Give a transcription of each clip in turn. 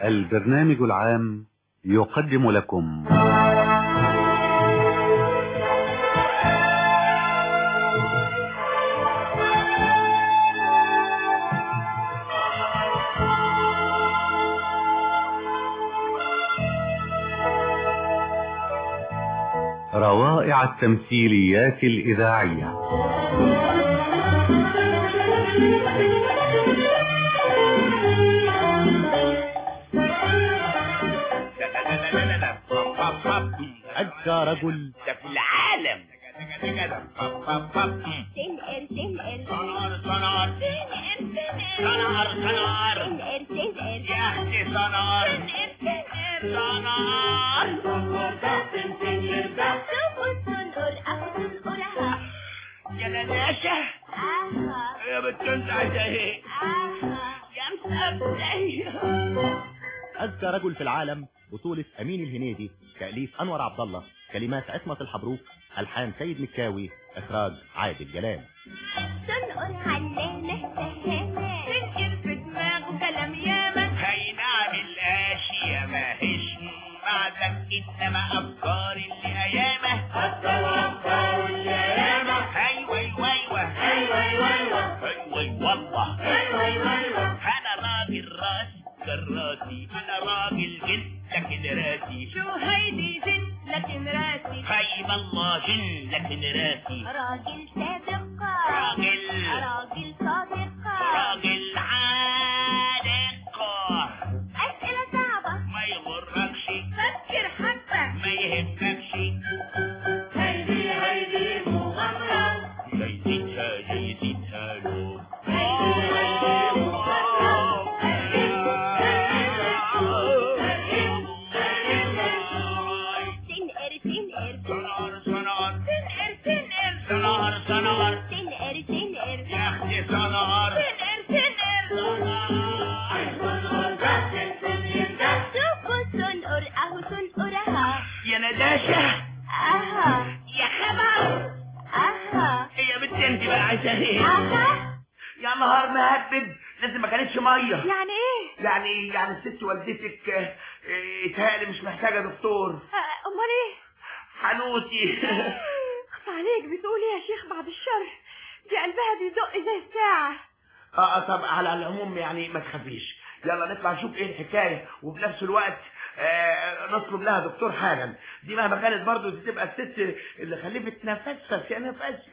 البرنامج العام يقدم لكم روائع التمثيليات الإذاعية أذكى رجل ده في العالم تنقر تنقر صنار صنار تنقر صنار تنقر صنار تنقر تنقر يا اختي صنار تنقر صنار شوفوا الصنقر أخذوا القرعة يا نناشة آها يا بنت انت عايزة ايه آها يا مسبتي أذكى رجل في العالم بطولة أمين الهنيدي تأليف أنور عبد الله كلمات عصمة الحبروك ألحان سيد مكاوي إخراج عادل جلال تنقر علامة سهامة تنقر في دماغه كلام ياما هينعمل اشياء ما هيش معدن انما افكار اللي ايامه افكار اللي ايامه ايوه ايوه ايوه ايوه ايوه ايوه والله انا راجل راسي كراسي انا راجل جد لكن راسي شو هيدي زين لكن راسي خيب الله جن لكن راسي راجل صادقة راجل راجل صادقة راجل عالق أسئلة صعبة ما يغركش فكر حبة ما يهمكش هيدي هيدي مغامرة جايزتها جايزتها له تنقر تنقر صنار صنار تنقر تنقر صنار صنار تنقر تنقر يا اختي صنار تنقر تنقر شوفوا الصنقر أهو صنقرها يا نداشة آها يا خبر آها يا بنت انت بقى عايزة ايه آها يا نهار مهبب لازم ما كانتش ميه يعني ايه؟ يعني يعني الست والدتك آه، آه، اتهيألي مش محتاجة دكتور آه، أمال ايه؟ حنوتي خف عليك بتقول ايه يا شيخ بعد الشر دي قلبها بيدق زي الساعة اه آه، طب على العموم يعني ما تخافيش يلا نطلع نشوف ايه الحكايه وفي نفس الوقت آه نطلب لها دكتور حالا دي مهما كانت برضه دي تبقى الست اللي خلفت نفسها يا نفس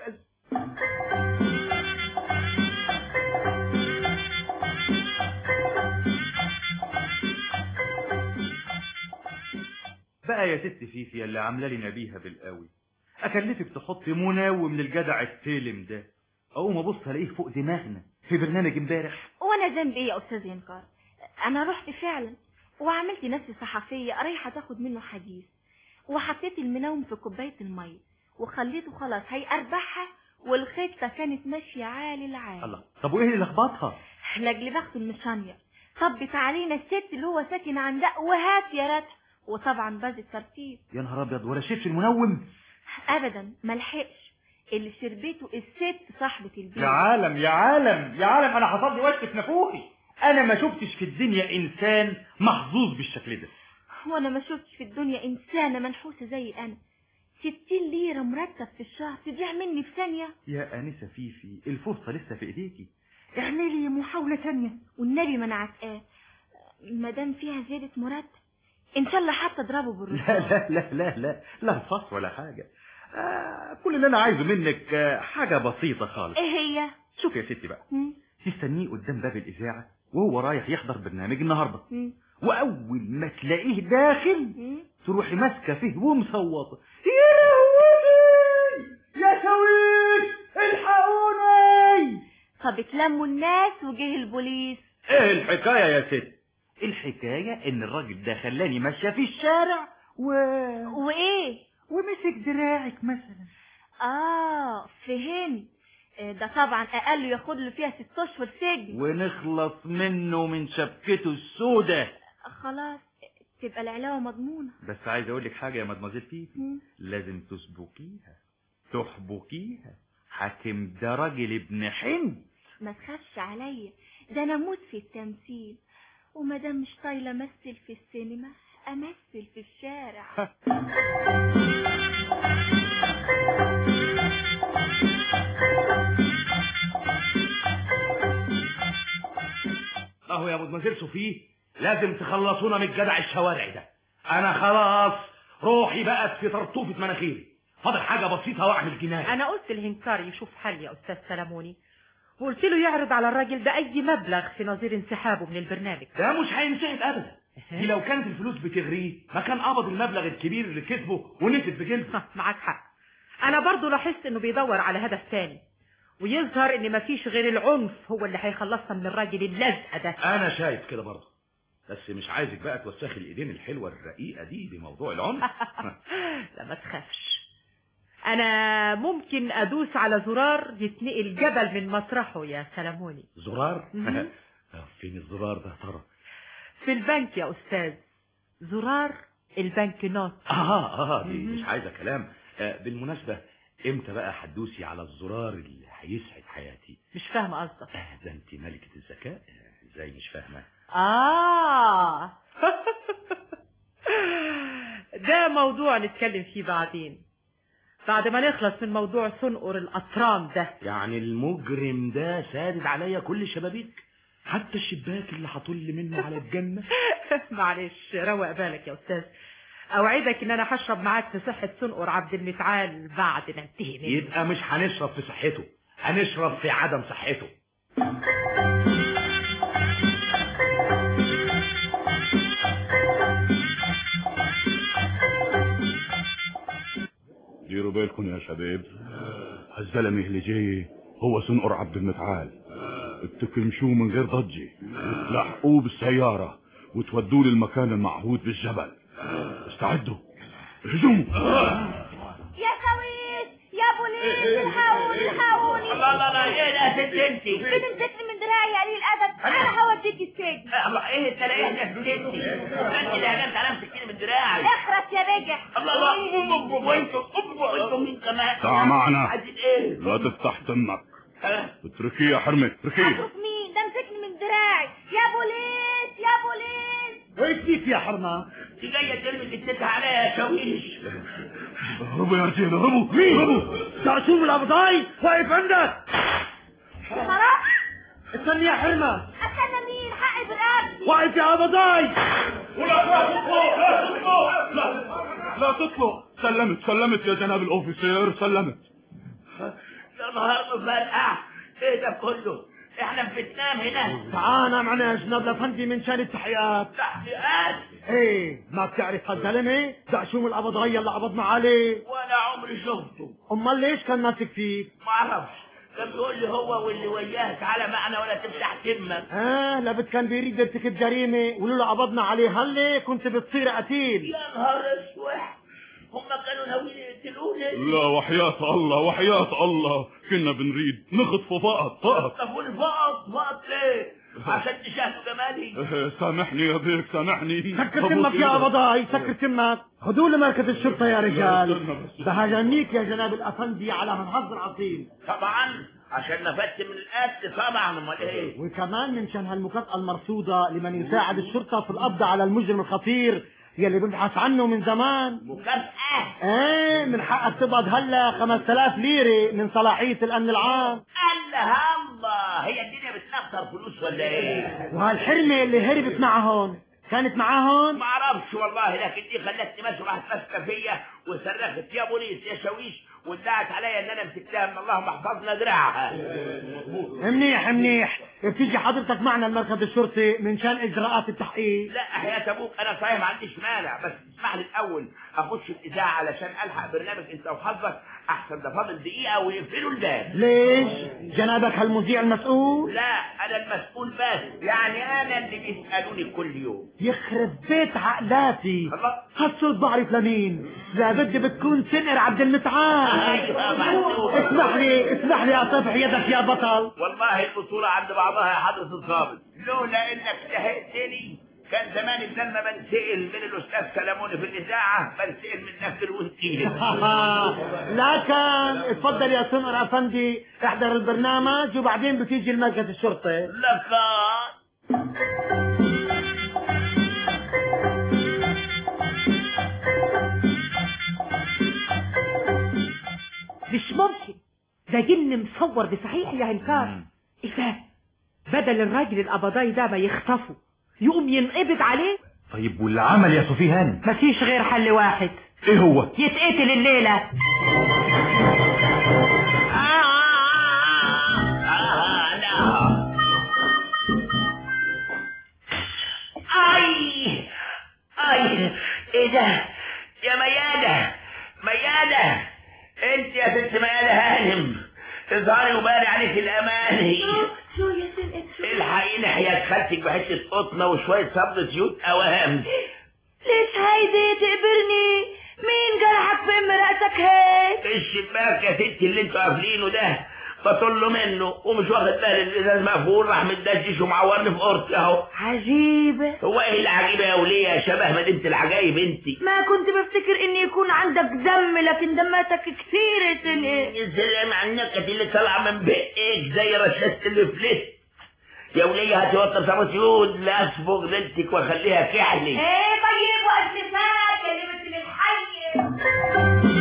بقى يا ست فيفي اللي عامله لي نبيها بالقوي اكلفك تحطي منوم للجدع السلم ده اقوم ابص الاقيه فوق دماغنا في برنامج امبارح وانا ذنبي ايه يا استاذ ينكر انا رحت فعلا وعملت نفسي صحفيه رايحه تاخد منه حديث وحطيت المنوم في كوبايه الميه وخليته خلاص هيقربعها والخطه كانت ماشيه عالي العالي الله طب وايه اللي لخبطها لاجل بخت المشانية طبت علينا الست اللي هو ساكن عندها وهات يا رات وطبعا باز الترتيب يا نهار ابيض ولا شيفش المنوم ابدا ملحقش اللي شربته الست صاحبة البيت يا عالم يا عالم يا عالم انا حصل لي وقت في نافوخي انا ما شفتش في الدنيا انسان محظوظ بالشكل ده وانا ما شفتش في الدنيا انسانة منحوسة زي انا ستين ليرة مرتب في الشهر تضيع مني في ثانية يا انسه فيفي الفرصه لسه في ايديكي اعملي محاوله تانية والنبي ما انا عتقاه ما دام فيها زيادة مرتب ان شاء الله حتى اضربه لا بالرصاص لا لا لا لا لا فص ولا حاجه آه كل اللي انا عايزه منك آه حاجه بسيطه خالص ايه هي شوف يا ستي بقى مم. تستنيه قدام باب الإذاعة وهو رايح يحضر برنامج النهاردة مم. وأول ما تلاقيه داخل مم. تروحي ماسكة فيه ومصوتة يا لهوي يا شويش الحقوني طب اتلموا الناس وجه البوليس ايه الحكاية يا ست الحكاية ان الراجل ده خلاني ماشية في الشارع و... وايه ومسك دراعك مثلا اه فهمت آه، ده طبعا اقل ياخد له فيها ست اشهر سجن ونخلص منه من شبكته السودة خلاص تبقى العلاوه مضمونه بس عايز اقول لك حاجة يا مدمزيل فيفي مم. لازم تسبقيها تحبكيها حاكم ده راجل ابن حمد ما تخافش عليا ده انا اموت في التمثيل ومادام مش طايله امثل في السينما امثل في الشارع اهو يا مدمزيل صوفي لازم تخلصونا من الجدع الشوارع ده انا خلاص روحي بقت في طرطوفة مناخيري فاضل حاجة بسيطة واعمل جناية انا قلت لهنكار يشوف حل يا استاذ سلموني وقلت له يعرض على الراجل ده اي مبلغ في نظير انسحابه من البرنامج ده مش هينسحب ابدا دي لو كانت الفلوس بتغريه ما كان قبض المبلغ الكبير اللي كسبه ونسب بجلده معاك حق انا برضو لاحظت انه بيدور على هدف تاني ويظهر ان مفيش غير العنف هو اللي هيخلصنا من الراجل اللزقه ده انا شايف كده برضه بس مش عايزك بقى توسخي الايدين الحلوه الرقيقه دي بموضوع العنف لا ما تخافش انا ممكن ادوس على زرار يتنقل جبل من مطرحه يا سلموني زرار مهم. فين الزرار ده يا ترى في البنك يا استاذ زرار البنك نوت اه اه دي مش عايزه كلام آه بالمناسبه امتى بقى هتدوسي على الزرار اللي هيسعد حياتي مش فاهمه قصدك آه ده انت ملكه الذكاء آه، ازاي مش فاهمه آه ده موضوع نتكلم فيه بعدين بعد ما نخلص من موضوع سنقر الأطرام ده يعني المجرم ده سادد عليا كل الشبابيك حتى الشباك اللي هطل منه على الجنة معلش روق بالك يا أستاذ أوعدك إن أنا هشرب معاك في صحة سنقر عبد المتعال بعد ما انتهي منه يبقى مش هنشرب في صحته هنشرب في عدم صحته ديروا بالكم يا شباب هالزلمه اللي جاي هو سنقر عبد المتعال بتكرمشوه من غير ضجه وتلحقوه بالسياره وتودوه للمكان المعهود بالجبل استعدوا هجوموا يا خويس يا بوليس الحقوني الحقوني الله الله الله ايه ده يا ست انتي بتمسكني من دراعي يا قليل الادب انا هوديك السجن الله ايه التلاقيه ده يا ست انتي انت اللي هجمت على مسكتيني من دراعي اخرس يا بجح الله الله وانتوا وانتوا مين كمان تعا معنا عايزين ايه لا تفتح تمك ها؟ اتركيه يا حرمه اتركيه اترك مين ده مسكني من دراعي يا بوليس يا بوليس ايش فيك يا حرمه دي جايه ترمي ستتها عليا يا شاويش اهربوا يا رجال اهربوا اهربوا تعصوم الابضاي واقف عندك خلاص استني يا حرمه استنى مين حقي برقبتي واقف يا ابضاي لا تطلع سلمت سلمت يا جناب الاوفيسير سلمت يا نهار مفرقع ايه ده كله احنا في فيتنام هنا تعال معنا يا جناب الافندي من شان التحيات تحقيقات ايه ما بتعرف هالزلمه دعشوم الابضاي اللي قبضنا عليه ولا عمري شفته امال ليش كان ماسك فيك ما اعرفش كان بيقول لي هو واللي وياه تعالى معنا ولا تفتح تمك اه لابد كان بيريد يرتكب جريمه ولولا قبضنا عليه هلا كنت بتصير قتيل يا نهار اسود هم كانوا ناويين يقتلوني لا وحياة الله وحياة الله كنا بنريد نخطفه فقط فقط طب والفقط فقط ليه عشان تشاهدوا جمالي إيه، سامحني يا بيك سامحني سكر تمك يا ابضاي سكر تمك خذوه لمركز الشرطه يا رجال استنى بس. ده هجنيك يا جناب الافندي على هالحظ العظيم طبعا عشان نفدت من القتل طبعا امال ايه وكمان من شان هالمكافأة المرصودة لمن يساعد الشرطة في القبض على المجرم الخطير يلي بنبحث عنه من زمان مكافأة ايه من حقك تقبض هلا 5000 ليرة من صلاحية الأمن العام الله الله هي الدنيا بتنخر فلوس ولا ايه وهالحرمة اللي هربت معهون كانت معاهون ما اعرفش والله لكن دي خلتني ماشي راحت ماسكه فيا وصرخت يا بوليس يا شاويش وادعت عليا ان انا مسكتها من اللهم احفظنا دراعها منيح منيح بتيجي حضرتك معنا المركز الشرطي من شان اجراءات التحقيق لا حياة ابوك انا صحيح ما عنديش مانع بس اسمح لي الاول اخش الاذاعه علشان الحق برنامج انت وحظك احسن ده فاضل دقيقه ويقفلوا الباب ليش جنابك هالمذيع المسؤول لا انا المسؤول بس يعني انا اللي بيسالوني كل يوم يخرب بيت عقلاتي الله هالصوت بعرف لمين لابد بتكون سنقر عبد المتعال ايوه محسوب اسمح لي اسمح لي اطفح يدك يا بطل والله البطولة عند بعضها يا حضرة الضابط لولا انك لحقتني كان زماني بدل ما بنسأل من الاستاذ سلموني في الاذاعة بنسأل من نفس الوكيل لكن اتفضل يا سمر افندي احضر البرنامج وبعدين بتيجي المركز الشرطي لك ده جن مصور بصحيح يا هنكار ايه ده بدل الراجل القبضاي ده ما يخطفه يقوم ينقبض عليه طيب واللي عمل يا سفيهان مفيش غير حل واحد ايه هو يتقتل الليلة اي اي ايه ده يا ميادة ميادة انت يا ست ميادة هانم اظهري وباري عليك الاماني شو يا سلقت شو الحقيني حياة خالتك بحتة قطنة وشوية صبر زيوت اوهام ليش هيدي تقبرني مين جرحك في ام رأسك هيك الشباك يا ستي اللي انتوا قافلينه ده بطل له منه ومش واخد بالي الازاز مقفول راح متدشش ومعورني في اوضتي اهو عجيبة هو ايه العجيبه يا وليه يا شبه مدينه العجايب انت ما كنت بفتكر ان يكون عندك دم لكن دماتك كثير يا سلقت يا سلام على النكت اللي طالعه من بقك زي رشاشة الفلت يا وليه هاتي وطر صابون سيود لاصبغ ليلتك واخليها كحلي ايه طيب وقت فات كلمة للحي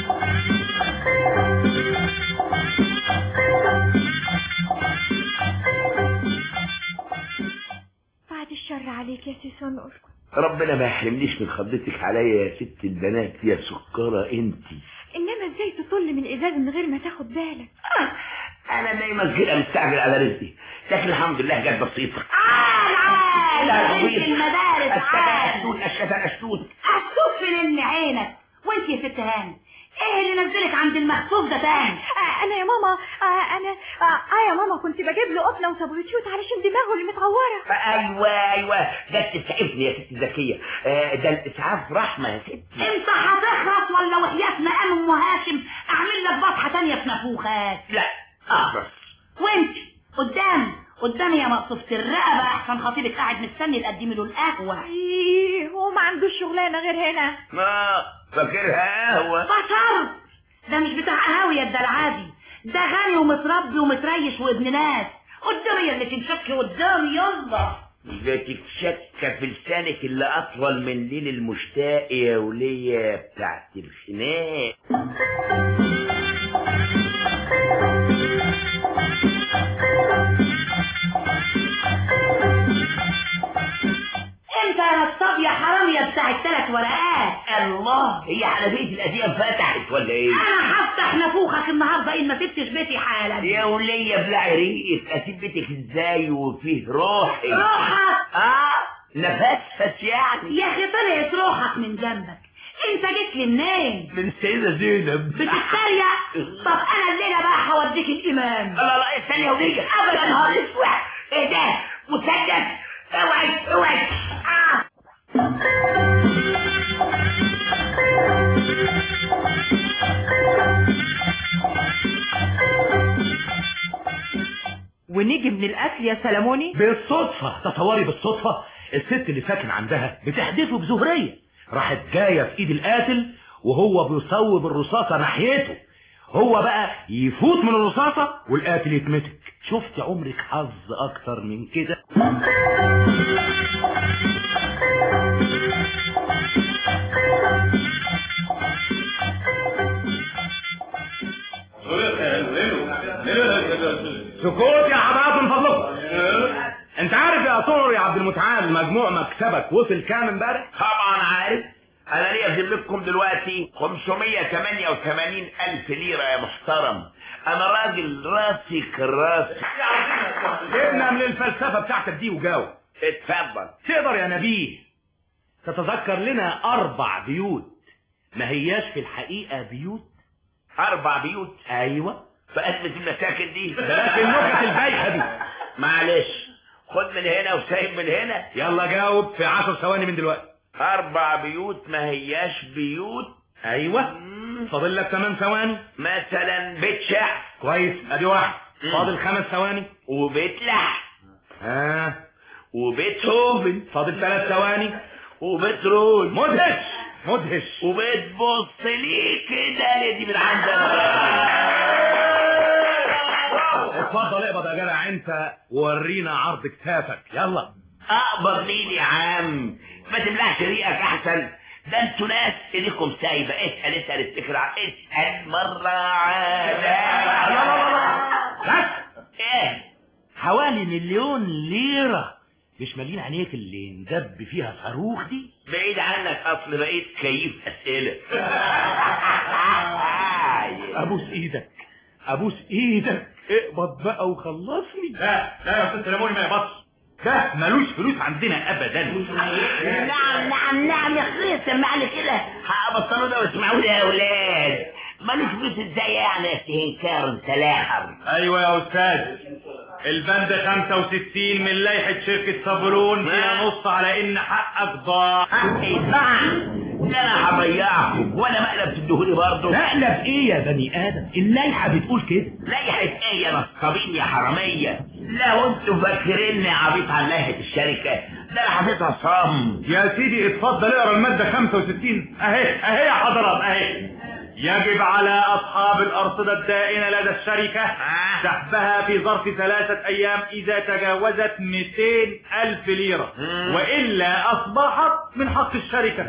بعد الشر عليك يا سي سنقر ربنا ما يحرمنيش من خضتك عليا يا ست البنات يا سكرة انت انما ازاي تطل من ازاز من غير ما تاخد بالك انا دايما كده مستعجل على رزقي لكن الحمد لله جت بسيطة عال عال بنت المدارس عال اشتوت اشتوت اشتوت السوف من عينك وانت يا ست هاني ايه اللي نزلك عند المخطوف ده تاني آه انا يا ماما آه انا آه, اه يا ماما كنت بجيب له قطنه وسابوتشوت علشان دماغه اللي متعوره ايوه ايوه ده تسعفني يا ست زكية آه، ده الاسعاف رحمة يا ستي انت هتخرس ولا وحياة مقام ام هاشم اعمل لك بطحه تانية في نافوخك لا اخرس وانت قدام قدامي يا مقصوفة الرقبة احسن خطيبك قاعد مستني تقدمي له القهوة ايه هو ما عندوش شغلانه غير هنا ما فاكرها قهوة بطرت ده مش بتاع قهاوي يا الدلعادي ده غني ومتربي ومتريش وابن ناس قدامي اللي تنشكي قدامي يلا جاتك شكة في لسانك اللي أطول من ليل المشتاق يا ولية بتاعت الخناق انت يا نصاب يا حرام يا بتاع الثلاث ورقات الله هي حنفية الأديان فتحت ولا إيه؟ انا هفتح نافوخك النهارده ان ما سبتش بيتي حالا يا ولية بلعي ريقك أسيب بيتك إزاي وفيه روحي روحك آه نفسفس يعني يا اخي طلعت روحك من جنبك انت جيت لي منين من السيدة زينب بتتريق طب انا الليله بقى هوديك الامام لا لا استني يا ولية ابدا نهار اسود ايه ده مسدس اوعي اوعي آه. ونيجي من الاكل يا سلموني بالصدفة تصوري بالصدفة الست اللي ساكن عندها بتحدفه بزهرية راحت جاية في ايد القاتل وهو بيصوب الرصاصة ناحيته هو بقى يفوت من الرصاصة والقاتل يتمسك شفت عمرك حظ اكتر من كده سكوت يا حضرات من فضلكم انت عارف يا طور يا عبد المتعال مجموع مكسبك وصل كام امبارح طبعا عارف انا ليا في ذمتكم دلوقتي 588 الف ليرة يا محترم انا راجل راسي كراسي سيبنا من الفلسفة بتاعتك دي وجاوب اتفضل تقدر يا نبيه تتذكر لنا اربع بيوت ما هياش في الحقيقة بيوت اربع بيوت ايوه في ازمة المساكن دي بلاش النكت البايخة دي معلش خد من هنا وسايب من هنا يلا جاوب في عشر ثواني من دلوقتي اربع بيوت ما هياش بيوت ايوه مم. فاضل لك كمان ثواني مثلا بيت شعر كويس ادي واحد مم. فاضل خمس ثواني وبيت لحم ها وبيتهوفن فاضل ثلاث ثواني وبيت رول مدهش مدهش وبيت بص ليه كده يا دي من عندك اتفضل اقبض يا جدع انت وورينا عرض كتافك يلا اقبض مين يا عم ما تبلعش ريقك احسن ده انتوا ناس ايديكم سايبه اسال اسال افتكر ع- اسال مره على لا لا لا لا بس ايه حوالي مليون ليرة مش مالين عينيك اللي ندب فيها صاروخ دي بعيد عنك اصل بقيت كيف اسئله ابوس ايدك ابوس ايدك اقبض بقى وخلصني لا لا يا استاذ سلموني ما يبطش ده ملوش فلوس عندنا ابدا نعم نعم نعم يا اخويا سمعني كده هبطلوا ده واسمعوا لي يا اولاد مالوش فلوس ازاي يعني يا استهنكار انت لاحر ايوه يا استاذ البند 65 من لائحة شركة صابرون فيها نص على ان حقك ضاع حقي ضاع ده انا هضيعكم وانا مقلب تديهولي برضه مقلب ايه يا بني ادم اللائحة بتقول كده لائحة ايه يا نصابين يا حرامية لا انتوا فاكريني عبيط عن لائحة الشركة ده انا حاططها صم يا سيدي اتفضل اقرا المادة 65 اهي اهي يا حضرات اهي يجب على اصحاب الارصدة الدائنة لدى الشركة سحبها في ظرف ثلاثة ايام اذا تجاوزت 200 الف ليرة والا اصبحت من حق الشركة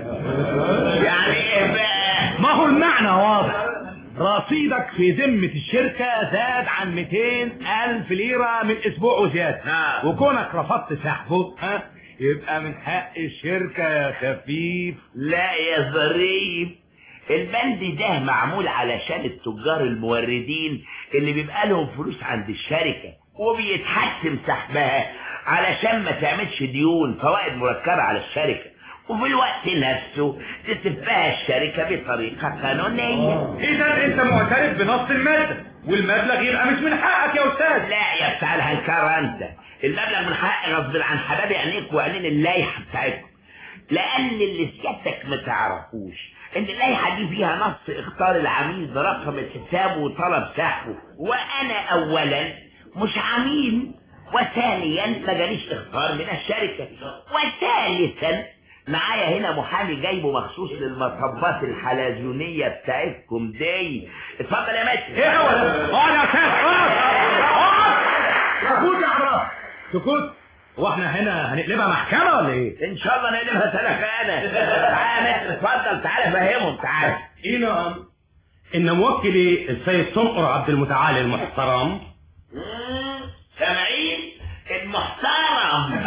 يعني ايه بقى ما هو المعنى واضح رصيدك في ذمة الشركة زاد عن 200 ألف ليرة من أسبوع وزيادة آه. وكونك رفضت سحبه ها يبقى من حق الشركة يا خفيف لا يا ظريف البند ده معمول علشان التجار الموردين اللي بيبقى لهم فلوس عند الشركة وبيتحسم سحبها علشان ما تعملش ديون فوائد مركبة على الشركة وفي الوقت نفسه تسبها الشركة بطريقة قانونية اذا انت معترف بنص المادة والمبلغ يبقى مش من حقك يا استاذ لا يا بتاع الهنكرة انت المبلغ من حق غصب عن حباب عينيك وعينين اللائحة بتاعتكم لان اللي سيادتك ما تعرفوش ان اللائحة دي فيها نص اختار العميل برقم الحساب وطلب سحبه وانا اولا مش عميل وثانيا ما جاليش اختار من الشركة وثالثا معايا هنا محامي جايبه مخصوص للمطبات الحلزونية بتاعتكم دي اتفضل يا ماتي ايه هو ده؟ اقعد يا استاذ اقعد اقعد سكوت يا حضرات سكوت هو احنا هنا هنقلبها محكمة ولا ايه؟ ان شاء الله نقلبها سلخانة تعالى يا متر اتفضل تعالى فهمهم تعالى ايه نعم ان موكلي السيد صنقر عبد المتعال المحترم مم، سامعين المحترم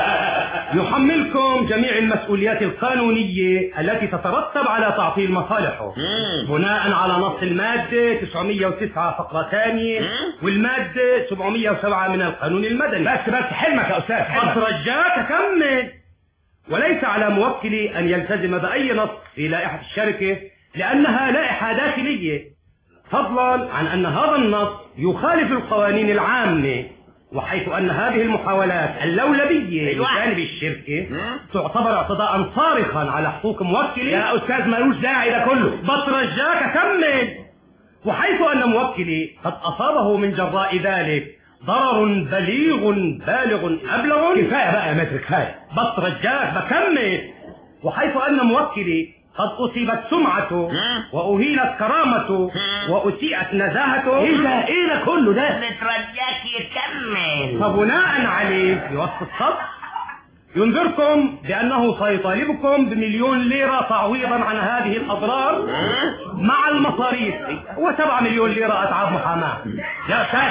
يحملكم جميع المسؤوليات القانونية التي تترتب على تعطيل مصالحه مم. بناء على نص المادة 909 فقرة ثانية مم. والمادة 707 من القانون المدني بس بس حلمك يا أستاذ حلمك. أترجاك كمل وليس على موكلي أن يلتزم بأي نص في لائحة الشركة لأنها لائحة داخلية فضلا عن أن هذا النص يخالف القوانين العامة وحيث أن هذه المحاولات اللولبية أيوة. لجانب الشركة مم. تعتبر اعتداء صارخا على حقوق موكلي يا أستاذ ملوش داعي ده كله بترجاك كمل وحيث أن موكلي قد أصابه من جراء ذلك ضرر بليغ بالغ أبلغ كفاية بقى يا متر كفاية بترجاك بكمل وحيث أن موكلي قد أصيبت سمعته مم. وأهينت كرامته مم. وأسيئت نزاهته إيه ده إيه ده كله ده نترجاك يكمل فبناء عليه في وسط السطر ينذركم بأنه سيطالبكم بمليون ليرة تعويضا عن هذه الأضرار مع المصاريف وسبعة مليون ليرة أتعاب محاماة يا أستاذ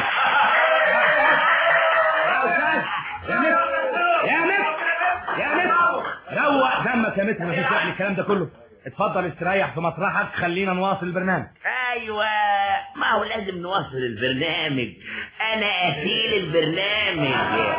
يا أستاذ يا متر يا متر يا متر روق دمك يا متر مفيش داعي للكلام ده كله اتفضل استريح في مطرحك خلينا نواصل البرنامج ايوه ما هو لازم نواصل البرنامج انا اسيل البرنامج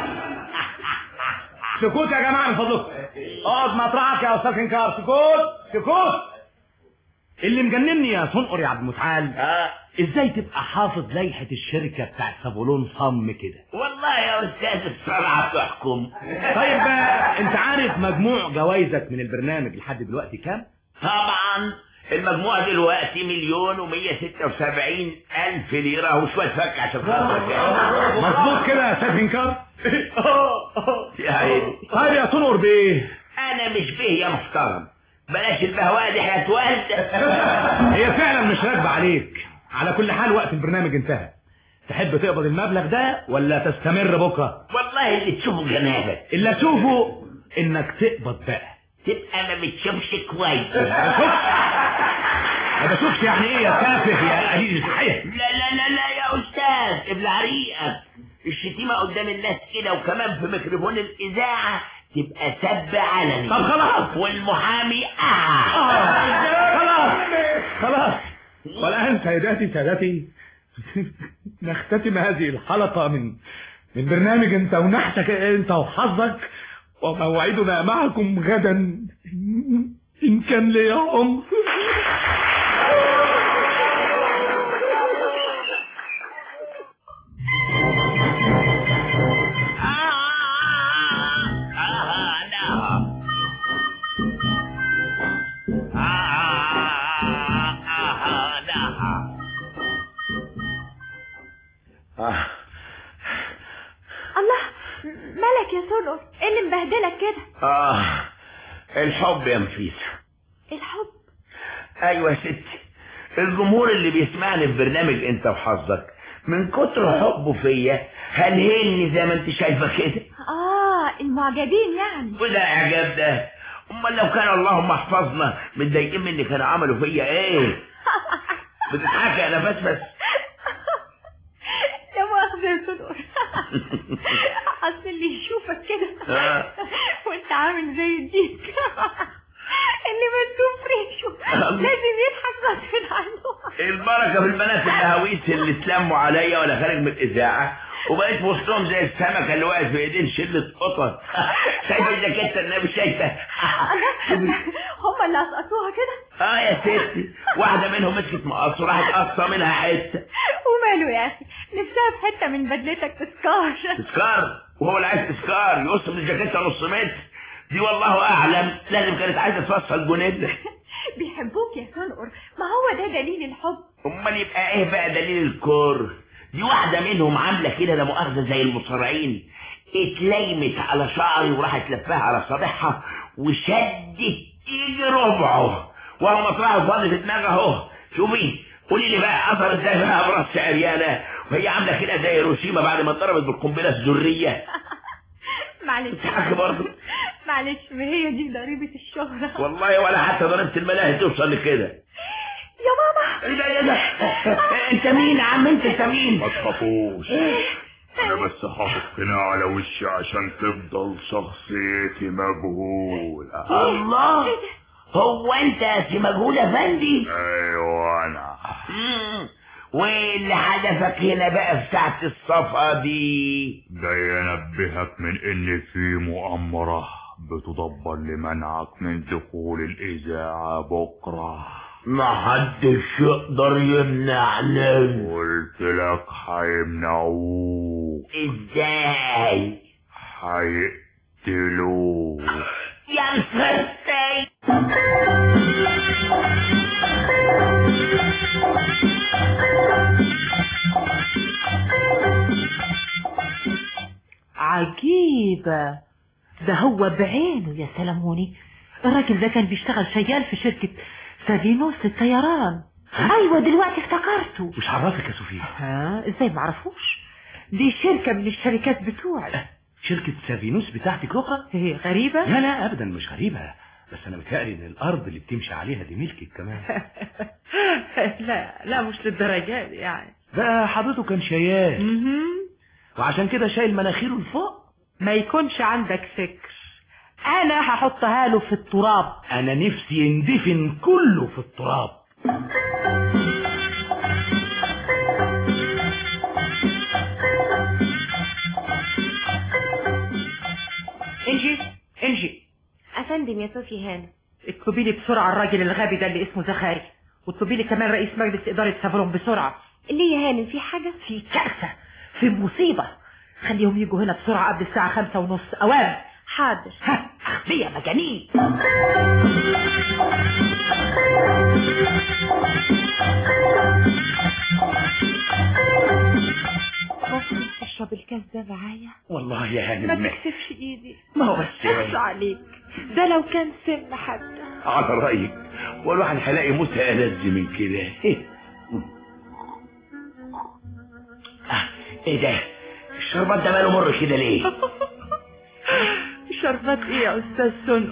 سكوت يا جماعة من فضلكم اقعد مطرحك يا استاذ انكار سكوت سكوت اللي مجنني يا صنقر يا عبد المتعال اه ازاي تبقى حافظ لائحة الشركة بتاعت صابولون صم كده والله يا استاذ الصنعة تحكم طيب بقى انت عارف مجموع جوائزك من البرنامج لحد دلوقتي كام طبعا المجموع دلوقتي مليون ومية ستة وسبعين ألف ليرة وشوية فك عشان خاطرك يعني. مظبوط كده يا استاذ انكار يا عيني طيب يا صنقر بيه أنا مش به يا محترم بلاش البهواه دي هتولد هي فعلا مش راكبة عليك على كل حال وقت البرنامج انتهى تحب تقبض المبلغ ده ولا تستمر بكره والله اللي تشوفه جنابك اللي اشوفه انك تقبض بقى تبقى ما بتشوفش كويس ما بشوفش يعني ايه يا تافه يا قليل الحياة لا لا لا لا يا استاذ ابلع ريقك الشتيمة قدام الناس كده وكمان في ميكروفون الإذاعة تبقى سب علني طب خلاص. والمحامي آه. خلاص خلاص والآن سيداتي سادتي نختتم هذه الحلقة من من برنامج انت ونحتك انت وحظك وموعدنا معكم غدا ان كان لي عمر آه. الله مالك يا سنقر ايه اللي مبهدلك كده آه الحب يا نفيسة الحب أيوة يا ستي الجمهور اللي بيسمعني في برنامج أنت وحظك من كتر حبه فيا هلهلني زي ما أنت شايفة كده اه المعجبين يعني وده إعجاب ده أمال لو كان اللهم احفظنا متضايقين مني كانوا عملوا فيا إيه بتضحكي يا نفس يا مؤاخذة يا سنقر اصل اللي يشوفك كده آه. وانت عامل زي الديك اللي مكتوب في ريشه لازم يضحك غصب عنه البركة في البنات الهويس اللي اتلموا عليا وانا خارج من الاذاعة وبقيت في وسطهم زي السمكة اللي واقف في ايدين شلة قطط شايفة الجاكيتة النبي شايفة هم اللي اسقطوها كده اه يا ستي واحدة منهم مسكت مقص وراحت قصة منها حتة وماله يا اخي نفسها في حته من بدلتك تسكار تسكار وهو اللي عايز تسكار يقص من الجاكيتة نص متر دي والله اعلم لازم كانت عايزة تفصل جنيه بيحبوك يا سنقر ما هو ده دليل الحب امال يبقى ايه بقى دليل الكور دي واحدة منهم عاملة كده لا مؤاخذة زي المصارعين اتليمت على شعري وراحت لفاها على صابعها وشدت يجي ربعه وهو مطرحه فاضي في دماغها اهو شوفي قولي لي بقى اثر ازاي بقى براس عريانة وهي عاملة كده زي هيروشيما بعد ما اتضربت بالقنبلة الذرية معلش بتضحكي برضه معلش ما هي دي ضريبة الشهرة والله ولا حتى ضربت الملاهي توصل لكده يا ماما ايه ده ايه ده انت مين يا عم انت انت مين ما تخافوش انا بس حاطط قناع على وشي عشان تفضل شخصيتي مجهولة الله هو انت يا سي مجهول افندي ايوه انا مم. وايه اللي حدفك هنا بقى في ساعة الصفقة دي جاي انبهك من ان في مؤامرة بتدبر لمنعك من دخول الاذاعة بكرة محدش يقدر يمنعني قلت لك هيمنعوك ازاي هيقتلوك يا مسرتي عجيبة ده هو بعينه يا سلموني الراجل ده كان بيشتغل شيال في شركة سافينوس للطيران ايوه دلوقتي افتكرته مش عرفك يا سوفيا ها ازاي معرفوش دي شركة من الشركات بتوعي شركة سافينوس بتاعتك رخرة هي غريبة لا لا ابدا مش غريبة بس انا متهيألي ان الارض اللي بتمشي عليها دي ملكك كمان لا لا مش للدرجات دي يعني ده حضرته كان شيال مهم. وعشان كده شايل مناخيره لفوق ما يكونش عندك فكر انا هحطها له في التراب انا نفسي يندفن كله في التراب انجي انجي افندم يا صوفي هانم اكتبي لي بسرعة الراجل الغبي ده اللي اسمه زخاري واكتبي لي كمان رئيس مجلس إدارة سافرون بسرعة ليه يا هانم في حاجة في كارثة في مصيبة خليهم يجوا هنا بسرعة قبل الساعة خمسة ونص أوام حاضر ها أغبياء مجانين ممكن تشرب الكاس ده معايا والله يا ما هانم تكسفش ايدي ما هو بس اخشى عليك ده لو كان سم حتى على رأيك والواحد هيلاقي موسى ألذ من كده آه، ايه ده الشربات ده ماله مر كده ليه شربات ايه يا استاذ سنقر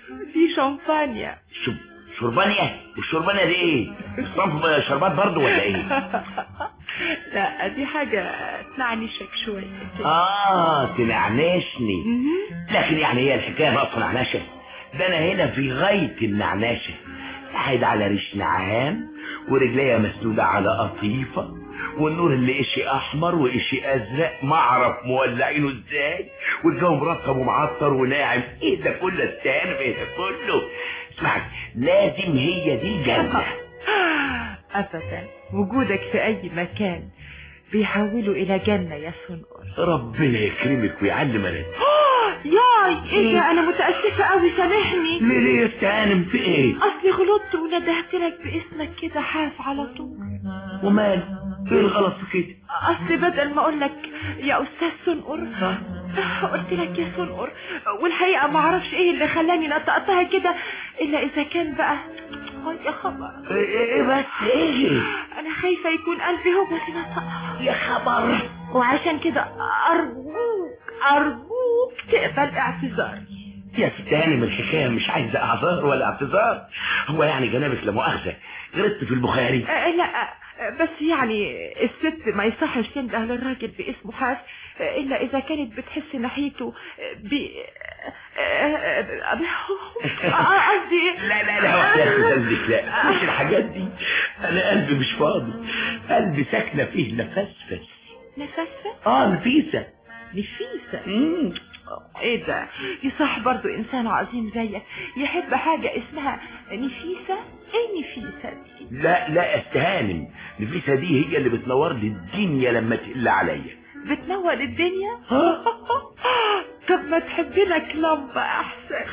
دي شمبانيا شب... شربانية والشربانية دي ايه صنف شربات برضو ولا ايه لا دي حاجة تنعنشك شوية اه تنعنشني لكن يعني هي الحكاية ناقصة نعناشة ده انا هنا في غاية النعناشة قاعد على ريش نعام ورجليا مسنودة على قطيفة والنور اللي اشي احمر واشي ازرق ما اعرف مولعينه ازاي والجو مرطب ومعطر وناعم ايه ده كله استهان ايه ده كله اسمعي لازم هي دي جنة أبدا وجودك في أي مكان بيحولوا إلى جنة يا سنقر ربنا يكرمك ويعلم انا ياي ايه ده انا متأسفة قوي سامحني ليه يا استهانم في ايه اصلي غلطت وندهت لك باسمك كده حاف على طول ومال ايه الغلط في كده اصل بدل ما اقول لك يا استاذ سنقر قلت لك يا سنقر والحقيقة ما اعرفش ايه اللي خلاني نطقتها كده الا اذا كان بقى آه يا خبر ايه إيه بس ايه انا خايفة يكون قلبي هو اللي نطقها يا خبر وعشان كده ارجوك ارجوك تقبل اعتذاري يا استهانم الحكاية مش عايزة اعذار ولا اعتذار هو يعني جنابك لا مؤاخذة غلطت في البخاري آه، لا آه، بس يعني الست ما يصحش تنده للراجل باسمه حاف آه، الا اذا كانت بتحس ناحيته ب آه، آه، آه، قصدي لا لا لا وحياة قلبك لا مش الحاجات دي انا قلبي مش فاضي قلبي ساكنة فيه نفسفس نفسة اه نفيسة نفيسة مم. ايه ده يصح برضو انسان عظيم زيك يحب حاجة اسمها نفيسة ايه نفيسة دي لا لا استهانم نفيسة دي هي اللي بتنور لي الدنيا لما تقل عليا بتنور الدنيا طب ما تحب لك لمبة احسن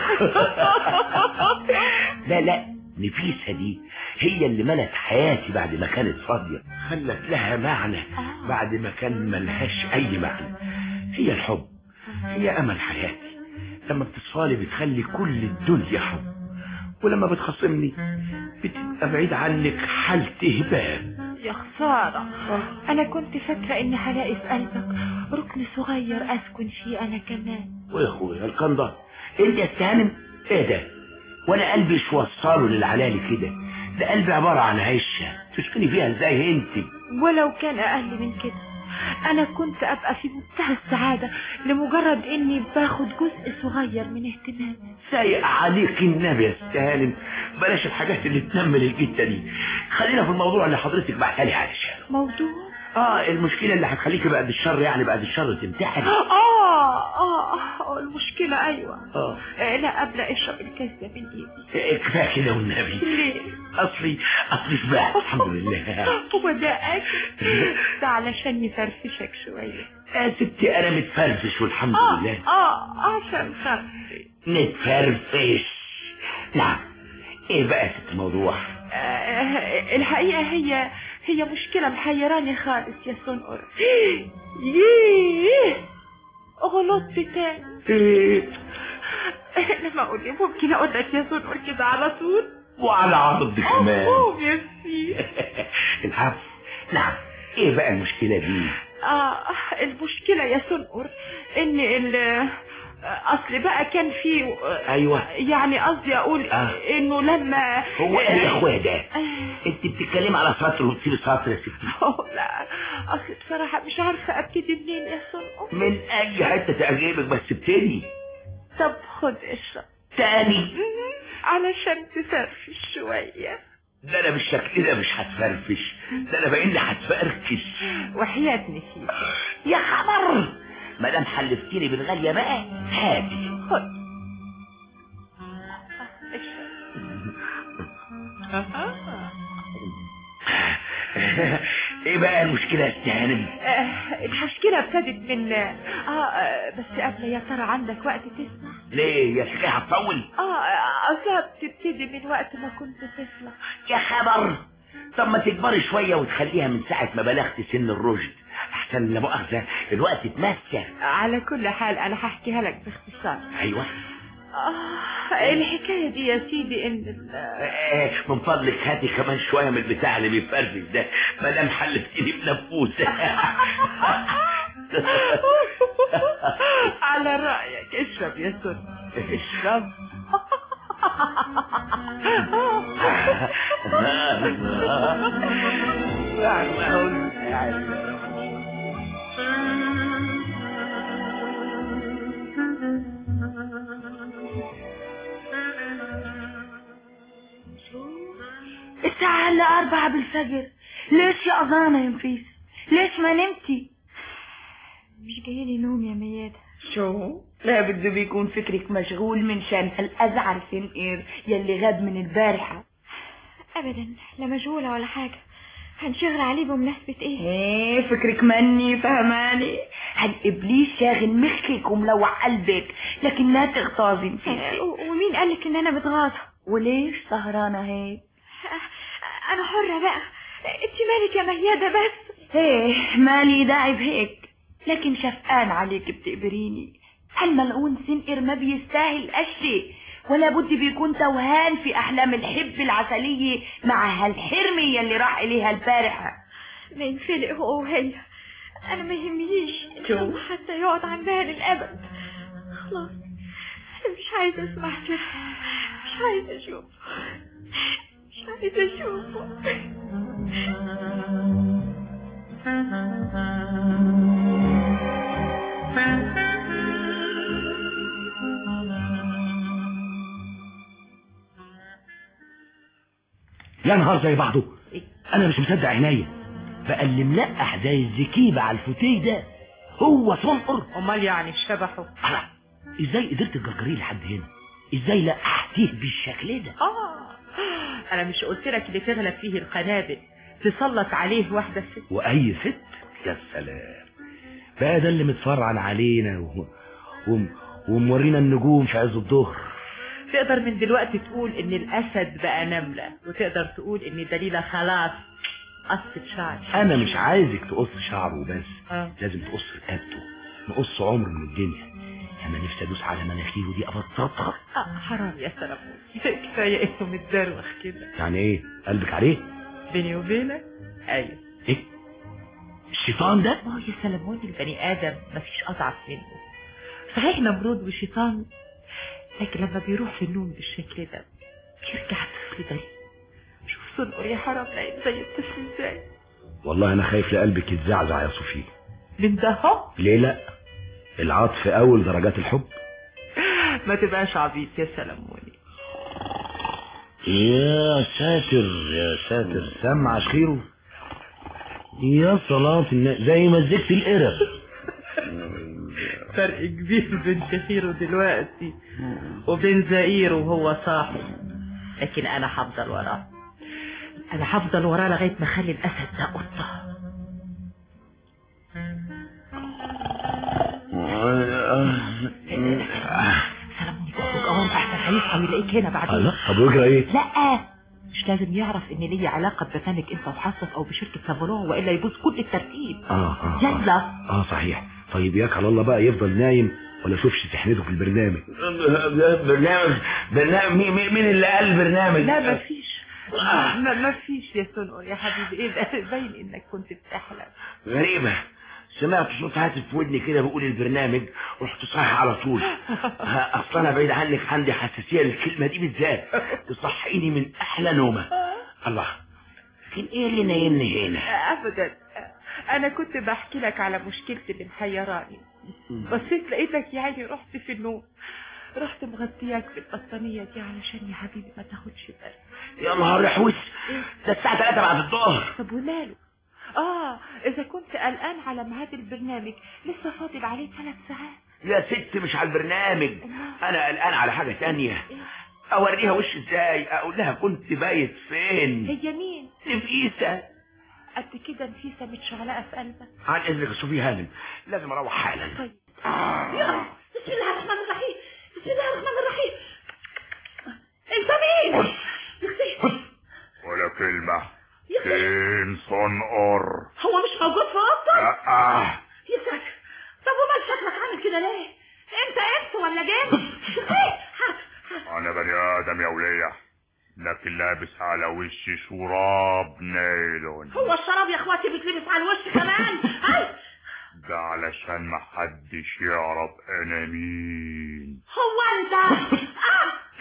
لا لا نفيسة دي هي اللي ملت حياتي بعد ما كانت فاضية خلت لها معنى بعد ما كان ملهاش أي معنى هي الحب هي أمل حياتي لما بتصفالي بتخلي كل الدنيا حب ولما بتخاصمني بتبقى بعيد عنك حالة إهبال يا خسارة انا كنت فاكرة اني هلاقي في قلبك ركن صغير اسكن فيه انا كمان ويا اخويا القنضة انت يا استهانم ايه ده وانا قلبي مش وصله للعلالي كده ده قلبي عبارة عن عشة تسكني فيها ازاي انت ولو كان اقل من كده انا كنت ابقى في منتهى السعادة لمجرد اني باخد جزء صغير من اهتمامك سايق عليك النبي يا استهانم بلاش الحاجات اللي تنمل الجتة دي خلينا في الموضوع اللي حضرتك بعتلي علشان موضوع اه المشكلة اللي هتخليكي بعد الشر يعني بعد الشر تمتحني اه اه آه، المشكلة ايوه اه آه، لا ابدا اشرب الكاس ده من ايدي إيه، كفايه كده والنبي ليه اصلي اصلي شبعت الحمد لله هو ده اكل ده علشان يفرفشك شوية يا ستي انا متفرفش والحمد اه لله اه عشان خاطري نتفرفش نعم ايه بقى يا ست الموضوع آه، الحقيقة هي هي مشكلة محيراني خالص يا سنقر ييه غلطت تاني إيه؟ لما اقول لي ممكن اقول لك يا سنقر كده على طول وعلى عرض كمان قوم يا سيدي العفو نعم ايه بقى المشكلة دي اه المشكلة يا سنقر ان ال اصل بقى كان في ايوه يعني قصدي اقول آه. انه لما هو ايه يا اخويا ده انت بتتكلمي على سطر وبتسيبي سطر يا ستي أوه، لا اصل بصراحة مش عارفة ابتدي منين يا سنقر من اي حتة تعجبك بس ابتدي طب خد اشرب تاني علشان تفرفش شوية ده انا بالشكل ده مش هتفرفش ده انا باين لي هتفركش وحياة نفيسة يا خبر ما دام حلفتيني بالغالية بقى هاتي خد اشرب ايه بقى المشكلة يا استهانم آه، المشكلة ابتدت من اه آه، بس قبل يا ترى عندك وقت تسمع ليه يا الحكاية هتطول اه اصلا بتبتدي من وقت ما كنت طفلة يا خبر طب ما تكبري شوية وتخليها من ساعة ما بلغت سن الرشد احسن لا مؤاخذة الوقت اتمسك على كل حال انا هحكيها لك باختصار ايوه آه الحكاية دي يا سيدي ان ال- آه، من فضلك هاتي كمان شوية من البتاع اللي بيفرفش ده ما دام حلفتيني بنفوسة على رأيك اشرب يا سن اشرب الساعة هلا أربعة بالفجر ليش يا أذانة يا نفيس ليش ما نمتي مش جايلي نوم يا ميادة شو لا بده بيكون فكرك مشغول من شان هالأزعر سنقير يلي غاب من البارحة ابدا لا مشغولة ولا حاجة هنشغل عليه بمناسبة ايه ايه فكرك مني فهماني هالإبليس شاغل مخك وملوع قلبك لكن لا تغتاظي فيه و- ومين قالك ان انا متغاظة وليش سهرانة هيك انا حرة بقى انت مالك يا ميادة بس ايه مالي داعي بهيك لكن شفقان عليك بتقبريني هالملعون سنقر ما بيستاهل اشي ولا بد بيكون توهان في احلام الحب العسلية مع هالحرمة يلي راح اليها البارحة ما ينفلق هو وهي انا ما يهمنيش شو؟ إنه حتى يقعد عندها للابد خلاص أنا مش عايزة اسمع كلامه مش عايزة اشوفه مش عايزة اشوفه يا نهار زي بعضه انا مش مصدق عينيا بقى اللي ملقح زي الزكيبة على الفوتيه ده هو صنقر امال يعني شبحه أنا ازاي قدرت تجرجريه لحد هنا ازاي لقحتيه بالشكل ده اه انا مش قلت لك اللي تغلب فيه القنابل تسلط عليه واحدة ست واي ست يا سلام بقى ده اللي متفرعن علينا و... وم... ومورينا النجوم في عز الظهر تقدر من دلوقتي تقول ان الاسد بقى نملة وتقدر تقول ان دليلة خلاص قصت شعري انا مش عايزك تقص شعره وبس آه. لازم تقص رقبته نقص عمر من الدنيا انا نفسي ادوس على مناخيره دي ابططها آه حرام يا سلام كفاية انه متدروخ كده يعني ايه قلبك عليه بيني وبينك ايوه ايه الشيطان ده ما هو يا سلمون البني ادم مفيش اضعف منه صحيح نمرود وشيطان لكن لما بيروح في النوم بالشكل ده يرجع طفل بريء شوف صنقر يا حرام لقيت زي الطفل ازاي والله انا خايف لقلبك يتزعزع يا صوفي من ده اهو ليه لا العطف اول درجات الحب ما تبقاش عبيط يا سلموني يا ساتر يا ساتر سمع خيره يا صلاة الناس زي مزيكة القرب فرق كبير بين شخيره دلوقتي وبين زئير وهو صاحي لكن انا هفضل وراه انا هفضل وراه لغايه ما اخلي الاسد ده قطه سلاموني اخرج اهو احسن هيصحى ويلاقيك هنا بعدين الله طب ويجرى ايه لا مش لازم يعرف ان ليا علاقه ببرنامج انت وحصص او بشركه سافولون والا يبوظ كل الترتيب اه اه يلا اه صحيح طيب ياك على الله بقى يفضل نايم ولا شوفش سحنته في البرنامج برنامج برنامج مين مين- مين اللي قال برنامج لا مفيش ما ما فيش يا سنقر يا حبيبي ايه ده باين انك كنت بتحلم غريبة سمعت صوت هاتف في ودني كده بيقول البرنامج رحت صاحي على طول ها، اصل انا بعيد عنك عندي حساسية للكلمة دي بالذات تصحيني من احلى نومة الله لكن ايه اللي نايمني هنا ابدا انا كنت بحكي لك على مشكلتي اللي محيراني بصيت لقيتك يا عيني رحت في النوم رحت مغطياك بالبطانية دي علشان يا حبيبي ما تاخدش بالك يا نهار يحوس ده الساعة 3 بعد الظهر طب وماله اه اذا كنت قلقان على ميعاد البرنامج لسه فاضل عليه ثلاث ساعات يا ست مش على البرنامج انا قلقان على حاجة تانية اوريها وش ازاي اقول لها كنت بايت فين هي مين نفيسة قد كده نفيسة متشعلقة في قلبك عن اذنك يا صوفي هانم لازم اروح حالا طيب يا بسم الله الرحمن الرحيم بسم الله الرحمن الرحيم انت مين ولا كلمة يا أخي، فين صنقر هو مش موجود في اوضتك لا يا ساتر طب ومال شكلك عامل كده ليه انت انت ولا جن ايه ها- ها- انا بني ادم يا ولية لكن لابس على وشي شراب نايلون هو الشراب يا اخواتي بيتلبس على الوش كمان هاي ده علشان محدش يعرف انا مين هو انت اه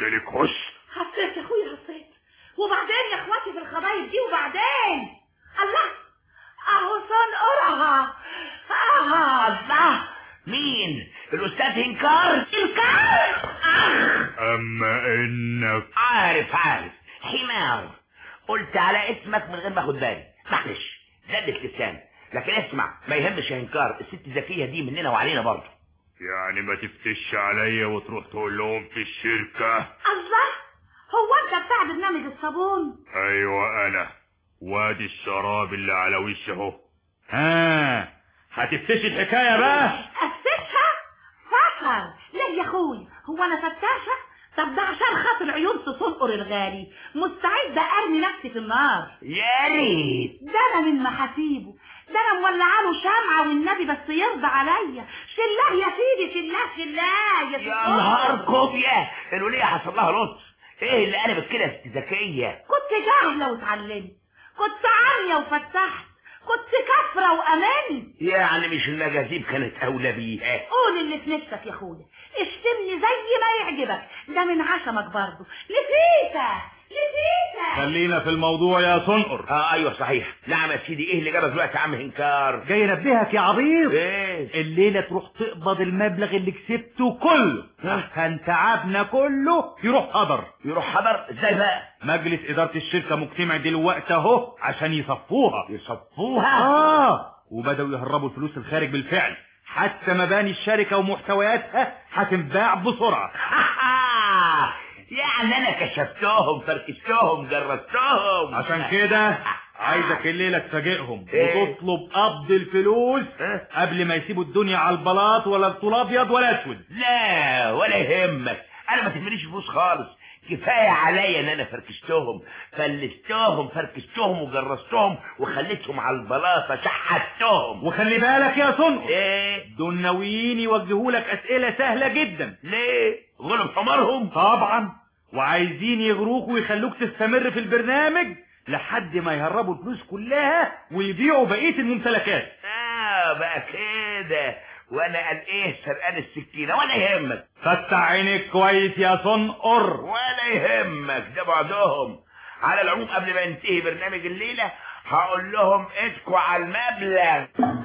قلت لك خش حسيت يا اخويا حسيت وبعدين يا اخواتي في الخبايب دي وبعدين الله اهو صنقرها اه الله مين الاستاذ انكار انكار اما انك عارف عارف حمار قلت على اسمك من غير ما اخد بالي معلش زادت لسان لكن اسمع ما يهمش يا انكار الست ذكيه دي مننا وعلينا برضه يعني ما تفتش عليا وتروح تقول لهم في الشركة الله هو انت بتاع برنامج الصابون ايوه انا وادي الشراب اللي على وشي اهو ها هتفتشي الحكاية بقى افتشها فخر ليه يا اخويا هو انا فتاشة طب ده عشان خاطر عيون تصنقر الغالي مستعدة ارمي نفسي في النار يا ريت ده انا من محاسيبه ده انا مولعه له شمعة والنبي بس يرضى عليا شلاه يا سيدي شلاه شلاه يا يا نهار كوبيا الولية حصل لها لطف ايه اللي قلبت كده يا ست ذكية كنت جاهلة واتعلمت كنت عامية وفتحت كنت كفرة وأماني يعني مش المجاذيب كانت اولى بيها قول اللي في نفسك يا اخويا اشتمني زي ما يعجبك ده من عشمك برضه لفيتا لفيتا خلينا في الموضوع يا صنقر اه ايوه صحيح نعم يا سيدي ايه اللي جابك دلوقتي يا عم هنكار جاي انبهك يا عبيط ايه الليلة تروح تقبض المبلغ اللي كسبته كله كان تعبنا كله يروح هدر يروح حضر ازاي بقى مجلس إدارة الشركة مجتمع دلوقتي اهو عشان يصفوها يصفوها اه وبدأوا يهربوا الفلوس الخارج بالفعل حتى مباني الشركة ومحتوياتها هتنباع بسرعة يعني انا كشفتهم فركشتهم جربتهم عشان كده عايزك الليلة تفاجئهم إيه؟ وتطلب قبض الفلوس إيه؟ قبل ما يسيبوا الدنيا على البلاط ولا الطول ابيض ولا اسود لا ولا يهمك انا ما تهمنيش فلوس خالص كفاية عليا ان انا فركشتهم فلستهم فركشتهم وجرستهم وخليتهم على البلاطة شحتهم وخلي بالك يا صنقر ايه دول ناويين يوجهوا لك اسئلة سهلة جدا ليه غلب حمارهم طبعا وعايزين يغروك ويخلوك تستمر في البرنامج لحد ما يهربوا الفلوس كلها ويبيعوا بقية الممتلكات اه بقى كده وانا قال ايه سرقان السكينة ولا يهمك فتح عينك كويس يا صنقر ولا يهمك ده بعضهم على العموم قبل ما ينتهي برنامج الليلة هقول لهم اتكوا على المبلغ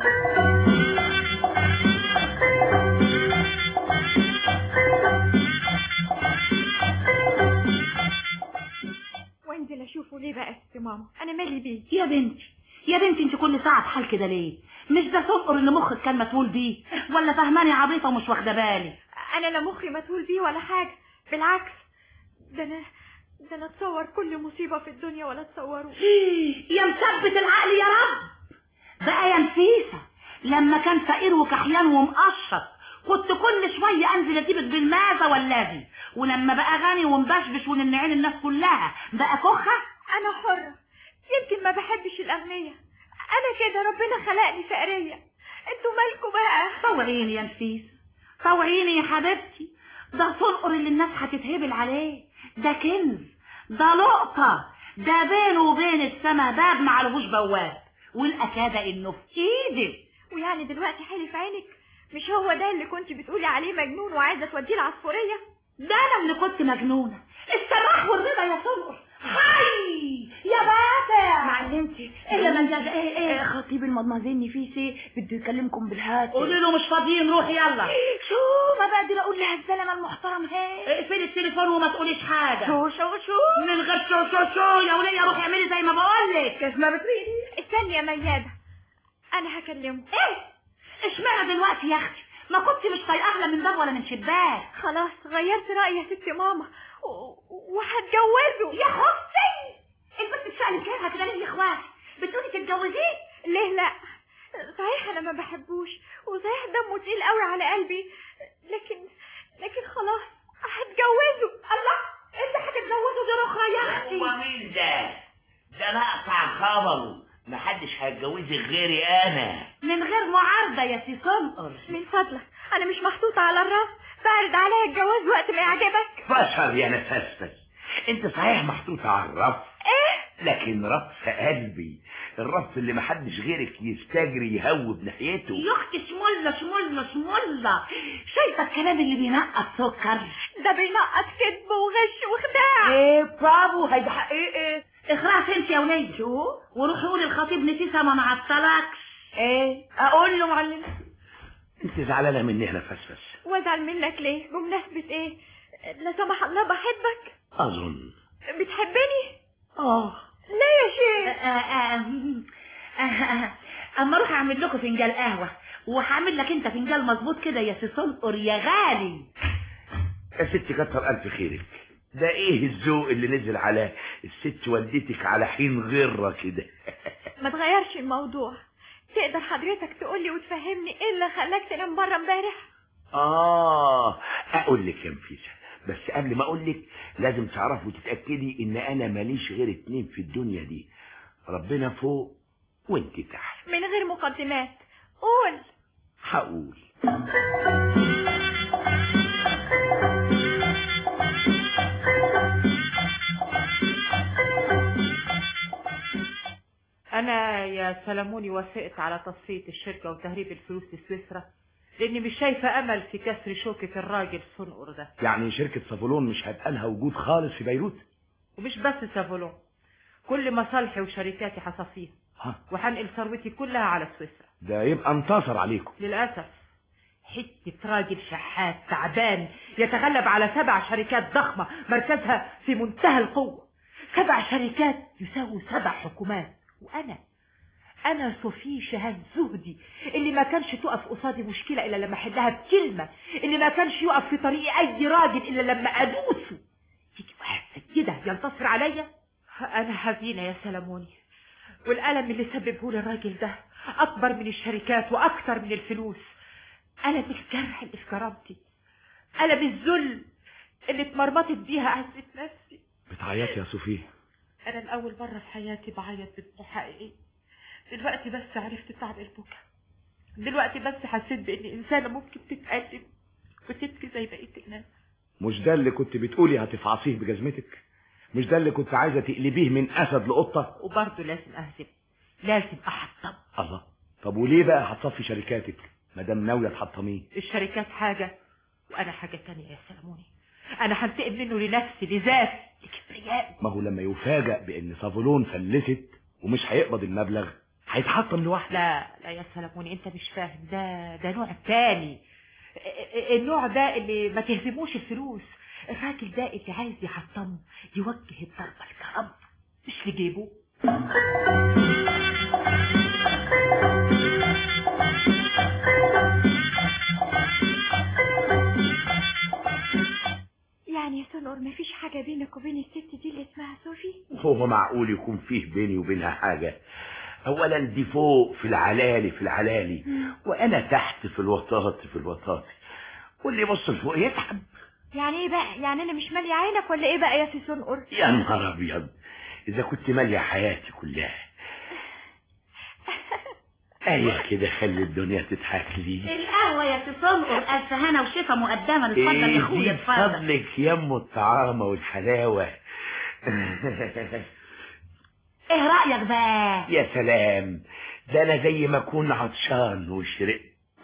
وانزل اشوفه ليه بقى يا ست ماما انا مالي بيه يا بنتي يا بنتي انت كل ساعة بحال كده ليه مش ده صنقر اللي مخك كان مسؤول بيه ولا فهماني عبيطة ومش واخدة بالي انا لا مخي مسؤول بيه ولا حاجه بالعكس ده انا ده انا اتصور كل مصيبه في الدنيا ولا اتصوره يا مثبت العقل يا رب بقى يا نفيسة لما كان فقير وكحيان ومقشط كنت كل شوية انزل اجيبك بالمازة والذي ولما بقى غني ومبشبش ومن عين الناس كلها بقى كخة انا حره يمكن ما بحبش الاغنياء انا كده ربنا خلقني فقريه انتوا مالكوا بقى طوعيني يا نفيسة طوعيني يا حبيبتي ده صنقر اللي الناس هتتهبل عليه ده كنز ده لقطة ده بينه وبين السما باب معلهوش بواب والأكاد انه في ايدك ويعني دلوقتي حلف عينك مش هو ده اللي كنت بتقولي عليه مجنون وعايزه توديه العصفوريه ده انا اللي كنت مجنونة السماح والرضا يا صنقر حي يا بابا معلمتي ايه يا منجزة ايه ايه خطيب المدمزين نفيسي بده يكلمكم بالهاتف قولي له مش فاضيين روح يلا شو ما بقدر اقول لها الزلمه المحترم هيك اقفلي التليفون وما تقوليش حاجة شو شو شو من غير شو شو شو يا ولية روحي اعملي زي ما بقولك كيف ما بتريدي استني يا ميادة انا هكلمه ايه اشمعنى دلوقتي يا اختي ما كنت مش طايقاه لا من باب ولا من شباك خلاص غيرت رأيي يا ست ماما و- وهتجوزه يا خفتي البنت بتسألي كيفها كده ليه يا اخواتي بتقولي تتجوزيه ليه لا صحيح انا ما بحبوش وصحيح دمه تقيل قوي على قلبي لكن لكن خلاص هتجوزه الله انت هتتجوزه دي رخرة يا اختي هو مين ده ده انا اقطع خبره محدش هيتجوزك غيري انا من غير معارضة يا سي صنقر من فضلك انا مش محطوطة على الرف فارد عليا الجواز وقت ما يعجبك بشر يا نفسفس انت صحيح محطوط على الرف ايه لكن رف قلبي الرف اللي محدش غيرك يستجري يهوب ناحيته يا اختي شملة شملة شملة شايفة الكلام اللي بينقط سكر ده بينقط كذب وغش وخداع ايه برافو هيدا حق ايه ايه اخرس انت يا ولية شو وروحي قولي الخطيب نسيسة ما معطلكش ايه اقول له معلم انت زعلانه مني انا فسفس وازعل منك ليه بمناسبة ايه لا سمح الله بحبك اظن بتحبني اه ليه يا شيخ اما اروح اعمل لكم فنجان قهوة وهعمل لك انت فنجان مظبوط كده يا سي سنقر يا غالي يا ستي كتر الف خيرك ده ايه الذوق اللي نزل على الست والدتك على حين غره كده ما تغيرش الموضوع تقدر حضرتك تقولي وتفهمني ايه اللي خلاك تنام بره امبارح اه اقول لك يا نفيسه بس قبل ما اقول لك لازم تعرفي وتتاكدي ان انا ماليش غير اتنين في الدنيا دي ربنا فوق وانت تحت من غير مقدمات قول هقول انا يا سلموني وافقت على تصفية الشركة وتهريب الفلوس لسويسرا لاني مش شايفة امل في كسر شوكة الراجل سنقر ده يعني شركة صافولون مش هيبقى لها وجود خالص في بيروت ومش بس سافولون كل مصالحي وشركاتي هصفيها ها. وهنقل ثروتي كلها على سويسرا ده يبقى انتصر عليكم للأسف حتة راجل شحات تعبان يتغلب على سبع شركات ضخمة مركزها في منتهى القوة سبع شركات يساوي سبع حكومات وأنا أنا صوفي شهاد زهدي اللي ما كانش تقف قصادي مشكلة إلا لما أحلها بكلمة اللي ما كانش يقف في طريق أي راجل إلا لما أدوسه تيجي واحد كده ينتصر عليا أنا حزينة يا سلموني والألم اللي سببه لي الراجل ده أكبر من الشركات وأكثر من الفلوس ألم الجرح اللي في كرامتي ألم الذل اللي اتمرمطت بيها عزة نفسي بتعيط يا صوفي أنا لأول مرة في حياتي بعيط بدموع حقيقية دلوقتي بس عرفت تعب البكا دلوقتي بس حسيت بإن إنسانة ممكن تتألم وتبكي زي بقية الناس مش ده اللي كنت بتقولي هتفعصيه بجزمتك مش ده اللي كنت عايزة تقلبيه من أسد لقطة وبرضه لازم أهزم لازم أحطم الله طب وليه بقى هتصفي شركاتك مادام ناوية تحطميه الشركات حاجة وأنا حاجة تانية يا سلموني أنا هنتقم منه لنفسي لذاتي لكبريائي ما هو لما يفاجأ بأن صافولون فلست ومش هيقبض المبلغ هيتحطم لوحده لا لا يا سلموني انت مش فاهم ده ده نوع تاني النوع ده اللي ما تهزموش الفلوس الراجل ده اللي عايز يحطمه يوجه الضربة لكرامته مش لجيبه يعني يا سنور مفيش حاجة بينك وبين الست دي اللي اسمها صوفي هو معقول يكون فيه بيني وبينها حاجة اولا دي فوق في العلالي في العلالي وانا تحت في الوساط في الوساط واللي يبص لفوق يتعب يعني ايه بقى يعني انا مش مالية عينك ولا ايه بقى يا سي سنقر يا نهار ابيض اذا كنت مالية حياتي كلها ايوه كده خلي الدنيا تضحك لي القهوة يا سي سنقر ألف هنا وشفا مقدما اتفضل يا ايه اخويا دي اتفضل فضلك يا ام الطعامة والحلاوة ايه رأيك بقى يا سلام ده انا زي ما اكون عطشان وشرقت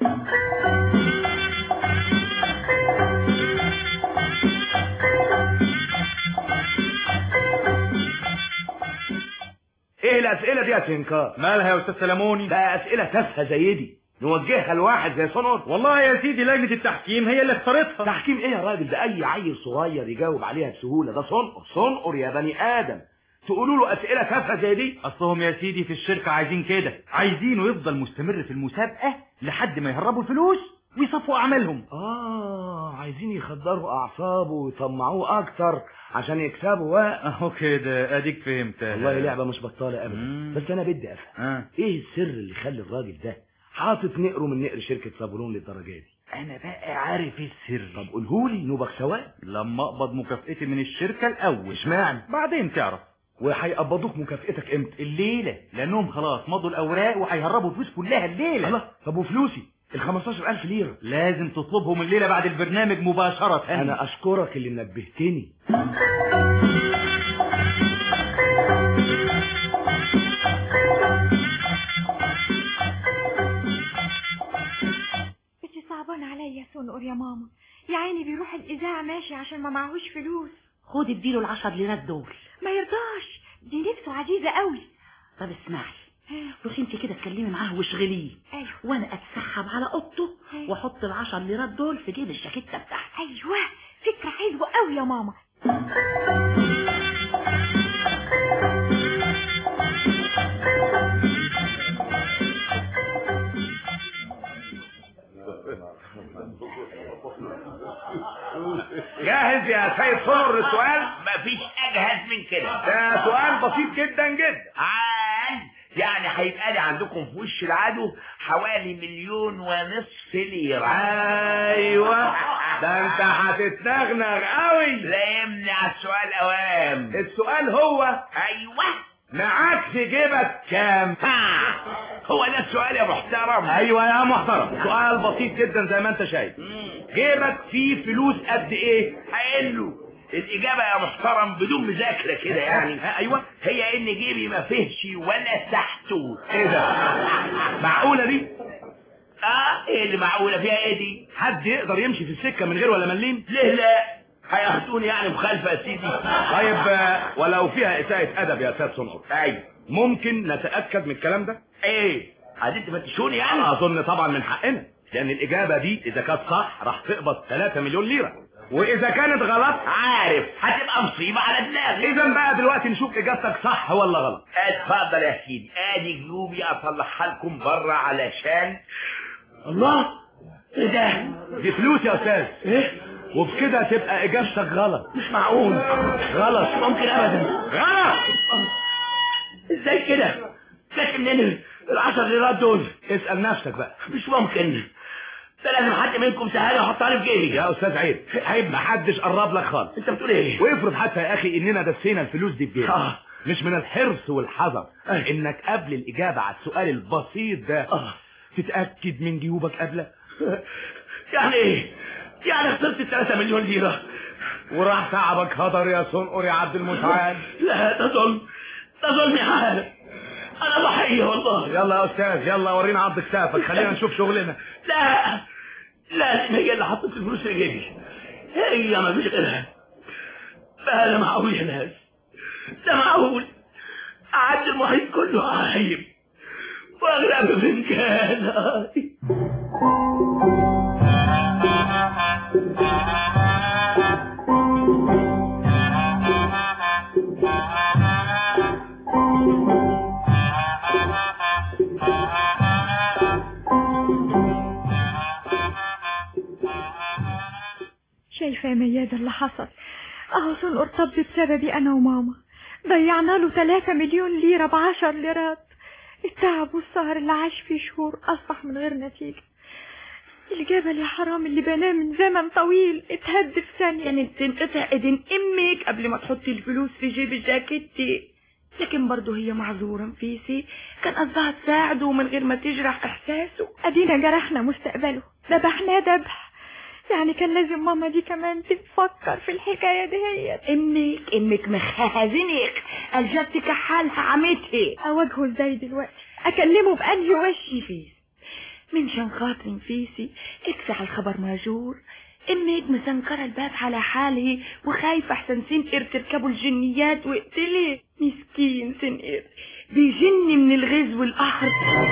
ايه الاسئلة دي يا سنكار مالها يا استاذ سلموني ده اسئلة تافهة زي دي نوجهها لواحد زي صنور والله يا سيدي لجنة التحكيم هي اللي اختارتها تحكيم ايه يا راجل ده اي عيل صغير يجاوب عليها بسهولة ده صنقر صنقر يا بني ادم تقولوا له اسئلة تافهة زي دي اصلهم يا سيدي في الشركة عايزين كده عايزينه يفضل مستمر في المسابقة لحد ما يهربوا الفلوس ويصفوا اعمالهم اه عايزين يخدروا اعصابه ويطمعوه اكتر عشان يكسبوا بقى اهو كده اديك فهمت والله لعبة مش بطالة ابدا مم. بس انا بدي افهم آه. ايه السر اللي خلى الراجل ده حاطط نقره من نقر شركة صابونون للدرجة دي انا بقى عارف السر طب قولهولي نوبك سواء لما اقبض مكافئتي من الشركة الاول اشمعنى بعدين تعرف وهيقبضوك مكافئتك امتى الليلة لانهم خلاص مضوا الاوراق وهيهربوا الفلوس كلها الليلة الله طب وفلوسي ال 15000 ليرة لازم تطلبهم الليلة بعد البرنامج مباشرة انا اشكرك اللي نبهتني لا ماشي عشان ما معهوش فلوس خد اديله العشر ليرات دول ما يرضاش دي نفسه عزيزة قوي طب اسمعي روحي انت كده اتكلمي معاه واشغليه ايوه وانا اتسحب على اوضته واحط العشر ليرات دول في جيب الجاكيته بتاعتي ايوه فكرة حلوة قوي يا ماما جاهز يا سيد صنر للسؤال مفيش اجهز من كده ده سؤال بسيط جدا جدا عال يعني هيبقى لي عندكم في وش العدو حوالي مليون ونصف ليرة ايوه ده انت هتتنغنغ قوي لا يمنع السؤال اوام السؤال هو ايوه معاك في جيبك كام ها هو ده السؤال يا محترم ايوه يا محترم سؤال بسيط جدا زي ما انت شايف جيبك فيه فلوس قد ايه هقله الإجابة يا محترم بدون مذاكرة كده يعني ايوه هي إن جيبي ما فيهش ولا تحته ايه ده معقولة دي اه ايه اللي معقولة فيها ايه دي حد يقدر يمشي في السكة من غير ولا مليم ليه لا هياخدوني يعني مخالفة يا سيدي طيب آه، ولو فيها إساءة أدب يا أستاذ صنعر ايوه ممكن نتأكد من الكلام ده ايه عايزين تفتشوني يعني أظن طبعا من حقنا لأن الإجابة دي إذا كانت صح راح تقبض 3 مليون ليرة وإذا كانت غلط عارف هتبقى مصيبة على دماغي إذا بقى دلوقتي نشوف إجابتك صح ولا غلط اتفضل يا سيدي ادي جيوبي اطلعها لكم بره علشان الله ايه ده دي فلوس يا أستاذ ايه وبكده تبقى إجابتك غلط مش معقول غلط مش ممكن ابدا غلط ازاي كده جت منين العشر ليرات دول اسأل نفسك بقى مش ممكن ده لازم حد منكم سهل يحطها لي في جيبي يا أستاذ عيب عيب محدش قرب لك خالص انت بتقول ايه وافرض حتى يا أخي إننا دسينا الفلوس دي في جيبك آه. مش من الحرص والحذر أيوة. إنك قبل الإجابة على السؤال البسيط ده آه. تتأكد من جيوبك قبله يعني ايه يعني خسرت 3 مليون ليرة وراح تعبك هدر يا صنقر يا عبد المتعال لا ده ظلم ده ظلم يا عالم انا ضحية والله يلا يا استاذ يلا ورينا عرض كتافك خلينا نشوف شغلنا لا لازم هي اللي حطت الفلوس في جيبي هي ما فيش غيرها بقى ده معقول يا ناس ده معقول أعد المحيط كله عايب واغرق بفنجان شايفة يا ميادة اللي حصل اهو سنقر طب بسببي انا وماما ضيعنا له 3 مليون ليرة بعشر ليرات التعب والسهر اللي عاش فيه شهور اصبح من غير نتيجة الجبل يا حرام اللي بناه من زمن طويل اتهد في ثانية كانت تنقطع ايدين امك قبل ما تحطي الفلوس في جيب الجاكيتي لكن برضه هي معذورة نفيسي كان قصدها تساعده من غير ما تجرح احساسه ادينا جرحنا مستقبله ذبحناه ذبح يعني كان لازم ماما دي كمان تفكر في الحكاية دهيت امك امك مخازنك الجبتك حالها عمتها اواجهه ازاي دلوقتي اكلمه بانهي وش نفيس من شان خاطر نفيسي اكسع الخبر مهجور امك مسنكرة الباب على حاله وخايفة احسن سنقر تركبوا الجنيات واقتلي مسكين سنقر بيجن من الغز والقهر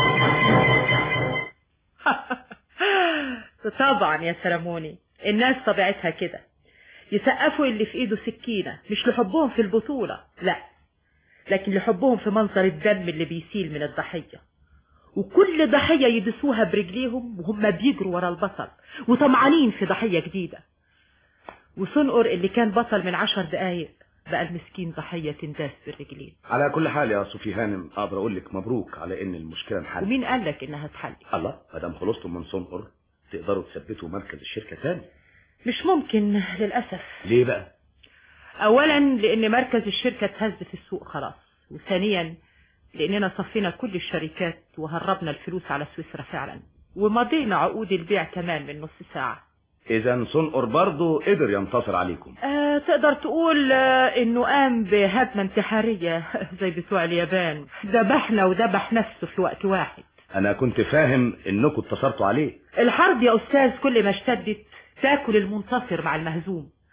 طبعا يا سلموني الناس طبيعتها كده يسقفوا اللي في ايده سكينة مش لحبهم في البطولة لا لكن لحبهم في منظر الدم اللي بيسيل من الضحية وكل ضحية يدسوها برجليهم وهم بيجروا ورا البطل وطمعانين في ضحية جديدة وصنقر اللي كان بطل من عشر دقايق بقى المسكين ضحية تنداس بالرجلين على كل حال يا صوفي هانم اقدر اقول لك مبروك على ان المشكله انحلت ومين قال لك انها اتحلت الله ما دام خلصتم من صنقر تقدروا تثبتوا مركز الشركه تاني مش ممكن للأسف ليه بقى اولا لان مركز الشركة اتهز في السوق خلاص وثانيا لاننا صفينا كل الشركات وهربنا الفلوس على سويسرا فعلا ومضينا عقود البيع كمان من نص ساعة اذا صنقر برضه قدر ينتصر عليكم آه تقدر تقول آه انه قام بهجمة انتحارية زي بتوع اليابان ذبحنا وذبح نفسه في وقت واحد انا كنت فاهم انكم انتصرتوا عليه الحرب يا استاذ كل ما اشتدت تاكل المنتصر مع المهزوم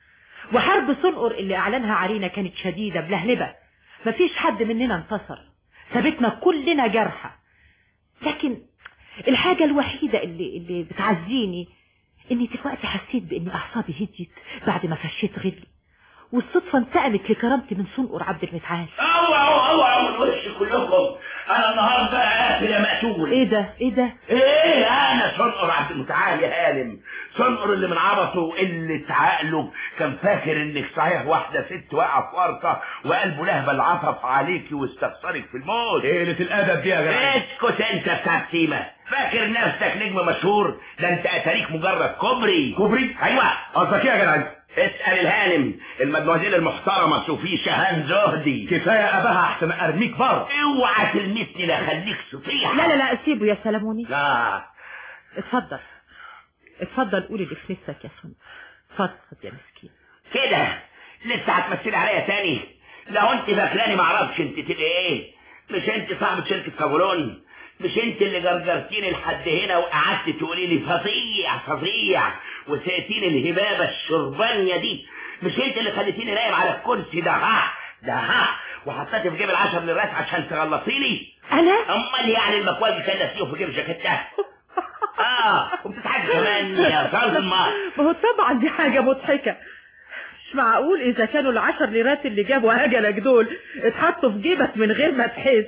وحرب صنقر اللي اعلنها علينا كانت شديدة بلهلبة مفيش حد مننا انتصر سابتنا كلنا جرحى لكن الحاجة الوحيدة اللي اللي بتعزيني اني دلوقتي حسيت بان اعصابي هديت بعد ما فشيت غلي والصدفة انتقلت لكرامتي من صنقر عبد المتعال اوعوا اوعوا من وش كلكم انا النهارده قاتل يا مقتول ايه ده ايه ده ايه انا صنقر عبد المتعال يا هانم صنقر اللي من عبطه وقلة عقله كان فاكر انك صحيح واحدة ست واقعة في ورطة وقلبه لهبل عطف عليكي واستخسرك في الموت قلة الادب دي يا جدع اسكت انت بتاع سيما فاكر نفسك نجم مشهور ده انت اتاريك مجرد كوبري كوبري ايوه قصدك ايه يا جدع اسأل الهانم المدموزيل المحترمة صوفي شهان زهدي كفايه اباها احسن ارميك بره اوعى تلمسني لا خليك سطيح لا لا لا سيبه يا سلاموني لا اتفضل اتفضل قولي اللي في نفسك يا سن اتفضل يا مسكين كده لسه هتمثلي عليا تاني لو انت فاكراني معرفش انت تبقى ايه مش انت صاحبة شركة كابولون مش انت اللي جرجرتيني لحد هنا وقعدت تقولي لي فظيع فظيع وسقتيني الهبابة الشربانية دي مش انت اللي خليتيني نايم على الكرسي ده ها ده ها وحطيتي في جيب العشر للراس عشان تغلطيني انا امال يعني المكواجي كان نسيه في جيب جاكيتها اه وبتضحكي كمان يا ظلمة ما هو طبعا دي حاجة مضحكة مش معقول اذا كانوا العشر ليرات اللي جابوا اجلك دول اتحطوا في جيبك من غير ما تحس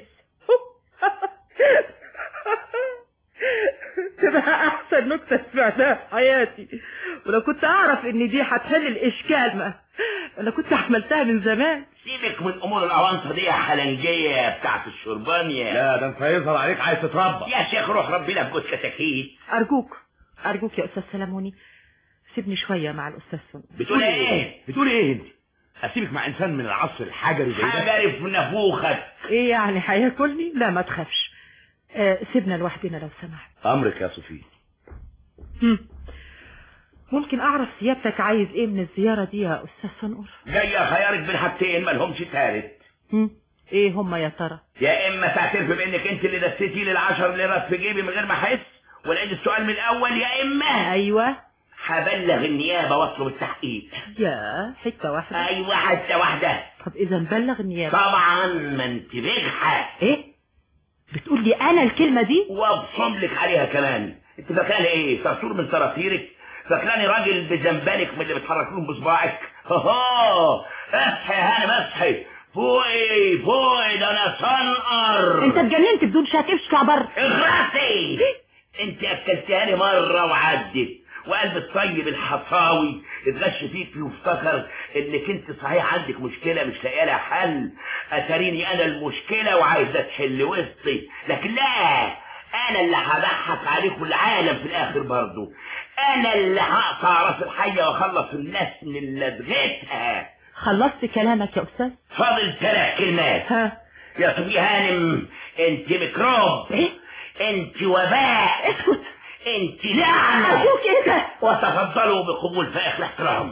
تبقى احسن نكتة سمعتها في حياتي ولو كنت اعرف ان دي هتحل الاشكال ما انا كنت عملتها من زمان سيبك من امور الاونطه دي يا حلنجيه بتاعت الشربانيه لا ده انت هيظهر عليك عايز تتربى يا شيخ روح ربنا في جوز كتاكيت ارجوك ارجوك يا استاذ سلاموني سيبني شوية مع الاستاذ سن بتقول ايه بتقول ايه انت اسيبك مع انسان من العصر الحجري زي ده حجري في نافوخك ايه يعني هياكلني لا ما تخافش آه سيبنا لوحدنا لو سمحت امرك يا صوفي هم. ممكن اعرف سيادتك عايز ايه من الزيارة دي يا استاذ صنقر جاي خيارك بين حاجتين مالهمش تالت هم. ايه هما يا ترى يا اما تعترف بانك انت اللي دستي لي العشر ليرات في جيبي من غير ما احس ولقيت السؤال من الاول يا اما ايوه هبلغ النيابه واطلب التحقيق يا حتة واحدة ايوه حته واحده طب اذا نبلغ النيابة طبعا ما انت بجحه ايه بتقول لي انا الكلمة دي وابصم لك عليها كمان انت فاكراني ايه صرصور من صراصيرك فاكراني راجل بجنبانك من اللي بتحرك لهم بصباعك هو اصحي يا هانم اصحي فوقي فوقي ده انا صنقر انت اتجننت بدون شك افشع بره اغرسي انت اكلتها لي مره وعدت وقلب الطيب الحصاوي اتغش فيك وافتكر انك انت صحيح عندك مشكله مش لاقيه لها حل اتريني انا المشكله وعايزه تحل وسطي لكن لا انا اللي هضحك عليكم العالم في الاخر برضو انا اللي هقطع راس الحيه واخلص الناس من اللي لدغتها خلصت كلامك يا استاذ فاضل ثلاث كلمات ها يا صبي هانم انت ميكروب ايه انت وباء اسكت انت لعنه ابوك انت وتفضلوا بقبول فائق الاحترام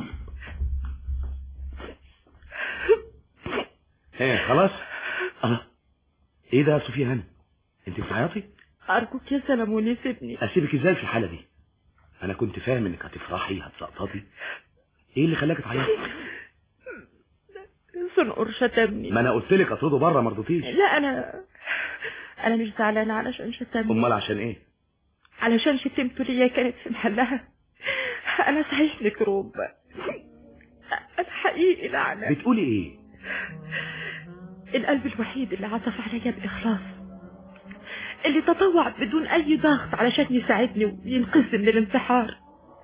ايه خلاص اه ايه ده يا صوفي هانم انت بتعيطي ارجوك يا سلاموني سيبني اسيبك ازاي في الحاله دي انا كنت فاهم انك هتفرحي هتسقططي ايه اللي خلاك تعيطي صنقر شتمني ما انا قلت لك اطرده بره ما رضيتيش لا انا انا مش زعلانه علشان شتمني امال عشان ايه علشان شتمته ليا كانت في محلها انا صحيح ميكروب انا حقيقي لعنه بتقولي ايه القلب الوحيد اللي عطف عليا باخلاص اللي تطوع بدون اي ضغط علشان يساعدني وينقذني من الانتحار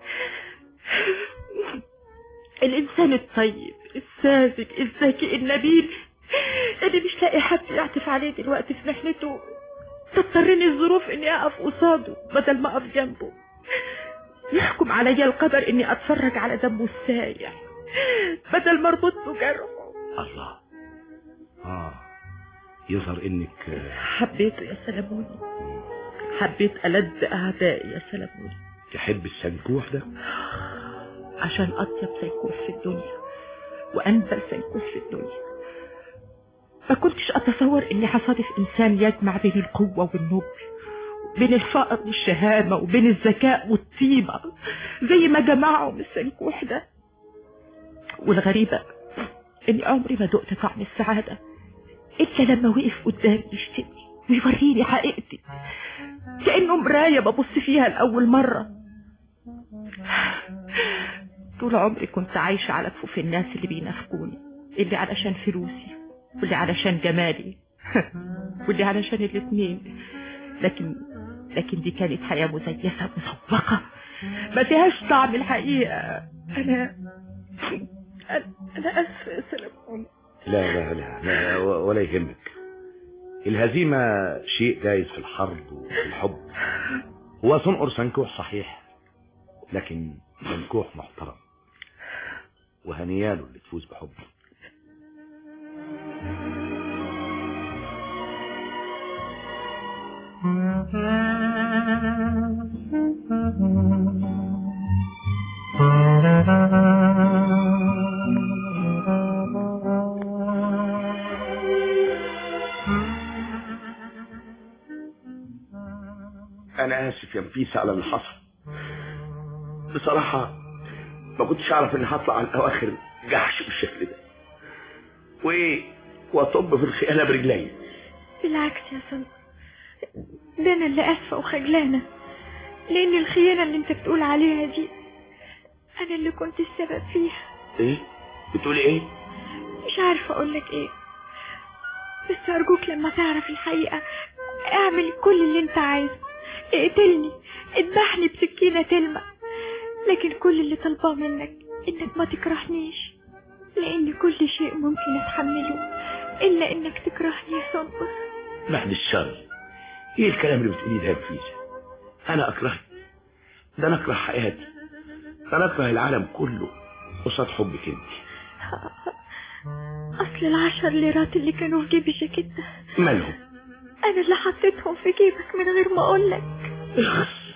الانسان الطيب الساذج الذكي النبيل اللي مش لاقي حد يعطف عليه دلوقتي في محنته تضطرني الظروف اني اقف قصاده بدل ما اقف جنبه يحكم عليا القدر اني اتفرج على دمه السايح بدل ما اربط له جرحه الله اه يظهر انك آه، حبيته يا سلاموني حبيت ألد أعدائي يا سلاموني تحب السنكوح ده عشان أطيب سنكوح في الدنيا وأنبل سنكوح في الدنيا ما كنتش أتصور إني هصادف إنسان يجمع بين القوة والنبل بين الفقر والشهامة وبين الذكاء والطيبة زي ما جمعهم السنكوح ده والغريبة اني عمري ما دقت طعم السعادة الا لما وقف قدامي يشتمني ويوريني حقيقتي كأنه مراية ببص فيها لأول مرة طول عمري كنت عايشة على كفوف الناس اللي بينافقوني اللي علشان فلوسي واللي علشان جمالي واللي علشان الاتنين لكن لكن دي كانت حياة مزيفة مسوقة ما فيهاش طعم الحقيقة أنا أنا, أنا أسفة يا سلام لا لا لا, لا و- ولا يهمك الهزيمة شيء جايز في الحرب وفي الحب هو صنقر سنكوح صحيح لكن سنكوح محترم وهنياله اللي تفوز بحبه انا اسف يا نفيس على اللي حصل بصراحة ما كنتش اعرف اني هطلع على الاواخر جحش بالشكل ده وايه واطب في الخيانة برجلي بالعكس يا سلمى ده انا اللي اسفة وخجلانة لان الخيانة اللي انت بتقول عليها دي انا اللي كنت السبب فيها ايه بتقولي ايه مش عارفة اقولك ايه بس ارجوك لما تعرف الحقيقة اعمل كل اللي انت عايزه اقتلني اذبحني بسكينة تلمع لكن كل اللي طالباه منك انك ما تكرهنيش لان كل شيء ممكن اتحمله الا انك تكرهني يا سنبر بعد الشر ايه الكلام اللي بتقوليه ده يا نفيسة انا اكرهك ده انا اكره حياتي ده انا اكره العالم كله قصاد حبك انت اصل العشر ليرات اللي كانوا في جيب الجاكيت ده مالهم انا اللي حطيتهم في جيبك من غير ما اقولك اخس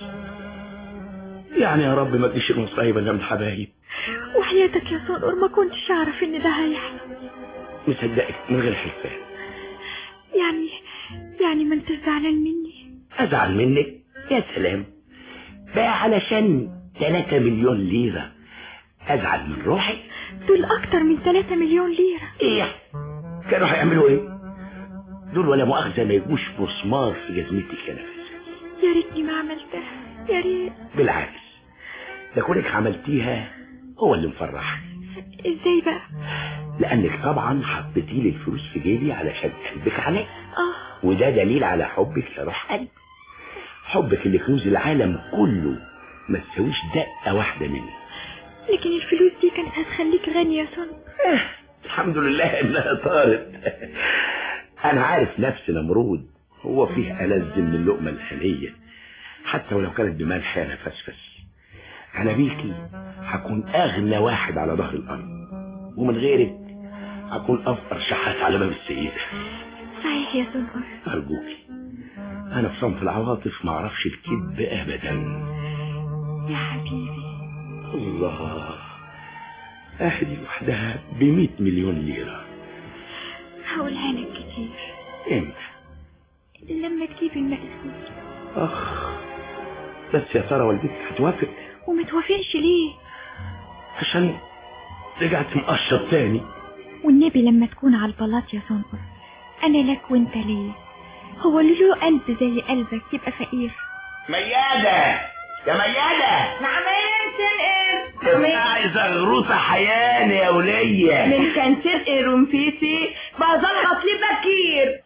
يعني يا رب ما تجيش المصايب الا من حبايب وحياتك يا صنقر ما كنتش اعرف ان ده هيحصل مصدقك من غير حلفان يعني يعني ما انت زعلان مني ازعل منك يا سلام بقى علشان 3 مليون ليرة ازعل من روحي دول اكتر من 3 مليون ليرة ايه كانوا هيعملوا ايه دول ولا مؤاخذة ما يجوش مسمار في جزمتك يا نفس يا ريتني ما عملتها يا ريت بالعكس ده كونك عملتيها هو اللي مفرحني ازاي بقى لانك طبعا حطيتي لي الفلوس في جيبي علشان قلبك عليا اه وده دليل على حبك يا روح قلبي حبك اللي كنوز العالم كله ما تساويش دقة واحدة مني لكن الفلوس دي كانت هتخليك غني يا صنقر الحمد لله انها طارت انا عارف نفس نمرود هو فيه ألذ من اللقمة الهنية حتى ولو كانت بملح انا فسفس انا بيكي هكون اغنى واحد على ظهر الارض ومن غيرك هكون افقر شحات على باب السيدة صحيح يا صنقر ارجوكي انا في صنف العواطف ما اعرفش الكذب ابدا يا حبيبي الله اهدي لوحدها بمئة مليون ليرة هقولها لك كتير امتى لما تجيب المقسوم اخ بس يا ترى والدتك هتوافق وما توافقش ليه عشان رجعت مقشط تاني والنبي لما تكون على البلاط يا صنقر انا لك وانت ليه هو اللي له قلب زي قلبك يبقى فقير ميادة يا ميادة نعم انت انا عايز غروسة حياني يا ولية من كان سرق رنفيسي بظبط لي بكير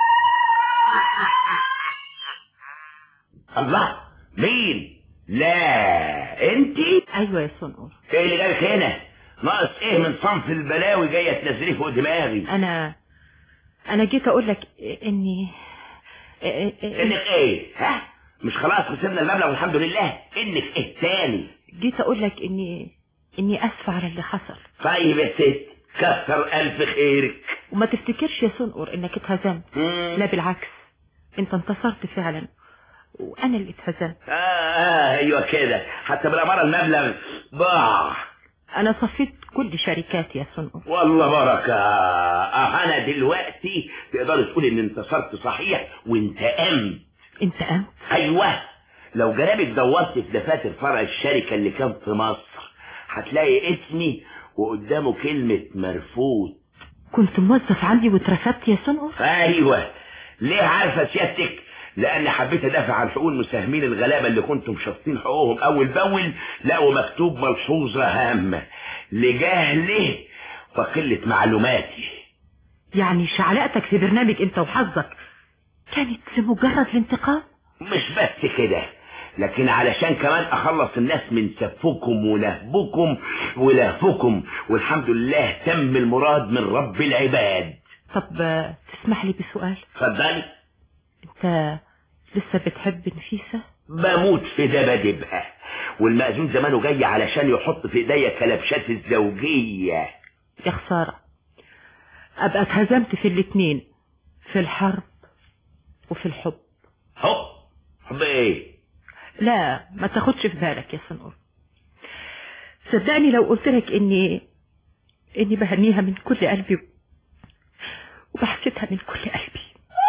الله مين لا انتي ايوه يا صنقر ايه اللي جايك هنا ناقص ايه من صنف البلاوي جايه تنزليه فوق دماغي انا انا جيت اقول لك اني انك ايه ها مش خلاص خسرنا المبلغ والحمد لله انك ايه تاني جيت اقول لك اني اني اسفه على اللي حصل طيب يا ست كثر الف خيرك وما تفتكرش يا صنقر انك اتهزمت لا بالعكس انت انتصرت فعلا وانا اللي اتهزمت آه, اه ايوه كده حتى بالاماره المبلغ ضاع انا صفيت كل شركاتي يا صنقر والله بركة اه انا دلوقتي تقدر تقول ان انتصرت صحيح وانتقمت انتقمت ايوه لو جرابك دورت في دفاتر فرع الشركة اللي كان في مصر هتلاقي اسمي وقدامه كلمة مرفوض كنت موظف عندي واترفدت يا سنقر ايوه ليه عارفة سيادتك لان حبيت ادافع عن حقوق المساهمين الغلابة اللي كنتم شاطين حقوقهم اول باول لقوا مكتوب ملحوظة هامة لجهله وقلة معلوماتي يعني شعلقتك في برنامج انت وحظك كانت لمجرد الانتقام مش بس كده لكن علشان كمان اخلص الناس من سفكم ولهبكم ولهفكم والحمد لله تم المراد من رب العباد طب آه، تسمح لي بسؤال اتفضلي انت لسه بتحب نفيسة بموت في دبدبها والمأذون زمانه جاي علشان يحط في ايديا كلبشات الزوجية يا خسارة ابقى اتهزمت في الاتنين في الحرب وفي الحب هوب حب ايه لا ما تاخدش في بالك يا سنور صدقني لو قلت لك اني اني بهنيها من كل قلبي وبحسدها من كل قلبي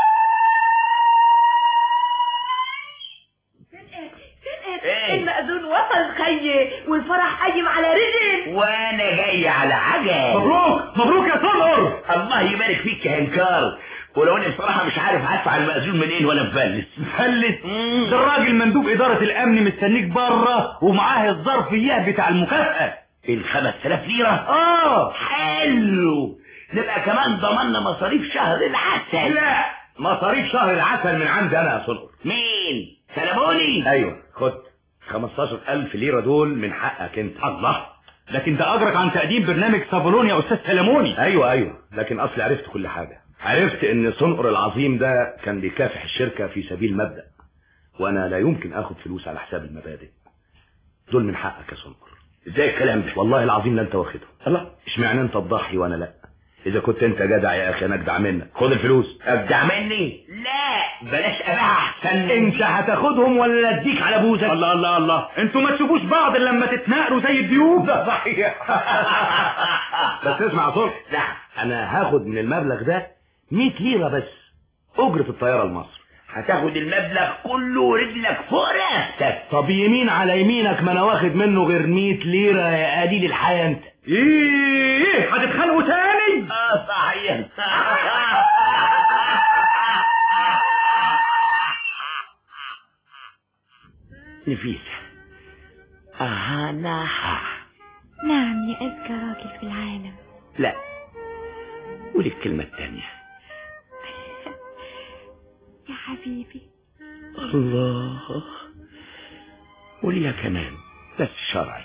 ايه المأذون وصل خي والفرح قايم على رجل وانا جاي على عجل مبروك مبروك يا سمر الله يبارك فيك يا هنكار ولو اني بصراحة مش عارف هدفع المأذون منين ولا مفلس فلس ده الراجل مندوب إدارة الأمن مستنيك بره ومعاه الظرف اياه بتاع المكافأة الخمس تلاف ليرة اه حلو نبقى كمان ضمننا مصاريف شهر العسل لا مصاريف شهر العسل من عندي انا يا سلطان مين سلموني ايوه خد 15000 ليرة دول من حقك انت الله لكن ده أجرك عن تقديم برنامج صابولون يا أستاذ سلموني ايوه ايوه لكن اصلي عرفت كل حاجة عرفت ان صنقر العظيم ده كان بيكافح الشركة في سبيل مبدأ وانا لا يمكن اخد فلوس على حساب المبادئ دول من حقك يا صنقر ازاي الكلام ده والله العظيم لا انت واخدهم الله اشمعنى انت تضحي وانا لا اذا كنت انت جدع يا اخي انا اجدع منك خد الفلوس ابدع مني لا بلاش ابيع احسن انت هتاخدهم ولا اديك على بوزك الله الله الله انتوا ما تشوفوش بعض إلا لما تتناقروا زي الديوب ده صحيح بس اسمع يا صلح لا انا هاخد من المبلغ ده 100 ليرة بس اجرة الطيارة لمصر هتاخد المبلغ كله رجلك فوق راسك طب يمين على يمينك ما انا واخد منه غير 100 ليرة يا قليل الحياة انت ايه هتتخانقوا تاني اه صحيح نفيسة أهانها نعم يا أذكى راجل في العالم لا قولي الكلمة الثانية يا حبيبي الله قوليها كمان بس شرعي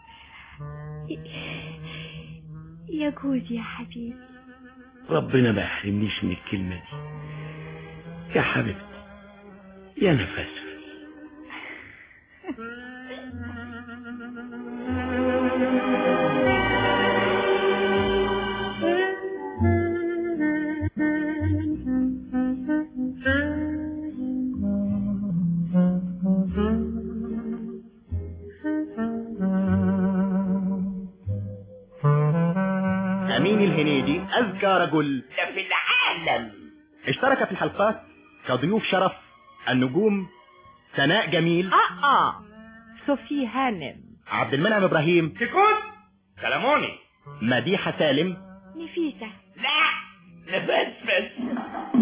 يجوز يا حبيبي ربنا ما يحرمنيش من الكلمة دي يا حبيبتي يا نفس أمين الهنيدي أذكى رجل ده في العالم اشترك في الحلقات كضيوف شرف النجوم سناء جميل اه اه صوفي هانم عبد المنعم إبراهيم سكوت سلموني مديحة سالم نفيسة لا نفس بس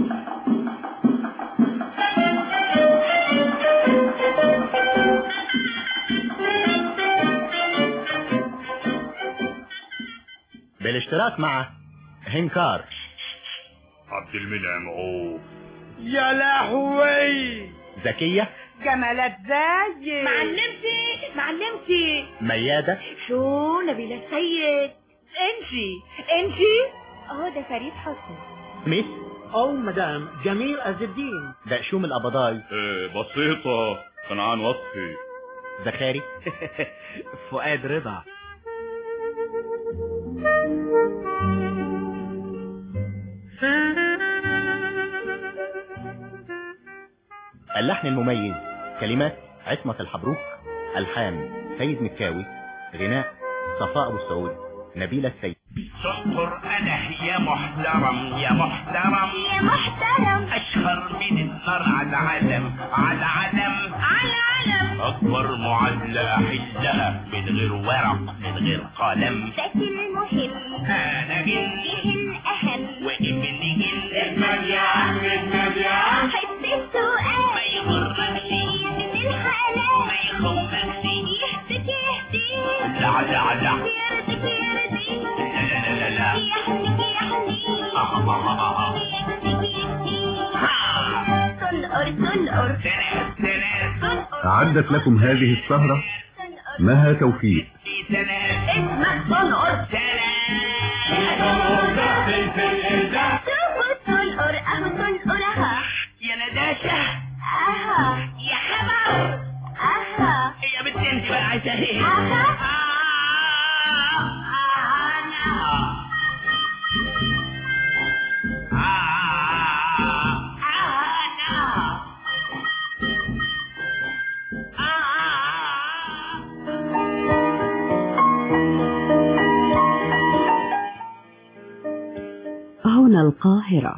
بالاشتراك مع هنكار عبد المنعم عوف يا لهوي زكية جمالات زي معلمتي معلمتي ميادة شو نبيلة السيد انتي انتي اهو ده فريد حسني ميس او مدام جميل عز الدين دقشوم القبضاي ايه بسيطة صنعان وصفي زخاري فؤاد رضا اللحن المميز كلمات عصمة الحبروك ألحان سيد مكاوي غناء صفاء أبو السعود نبيلة السيد سنطر انا يا محترم يا محترم يا محترم اشهر من النار على العلم على العلم على علم اكبر معادلة احلها من غير ورق من غير قلم ذات المهم انا جن فيه الأهم وابن جن اجمد يا عم اجمد يا عم حب السؤال ما يغركش من الحلال ما يخمكش يهدك يهديك لا لا لا يرضيك يرضيك لا لا لا لا يحنيك يحنيك آه آه آه آه. يكفيك يكفيك ها. تنقر تنقر سنة سنة أعدت لكم هذه السهرة مها توفيق سنة اسمك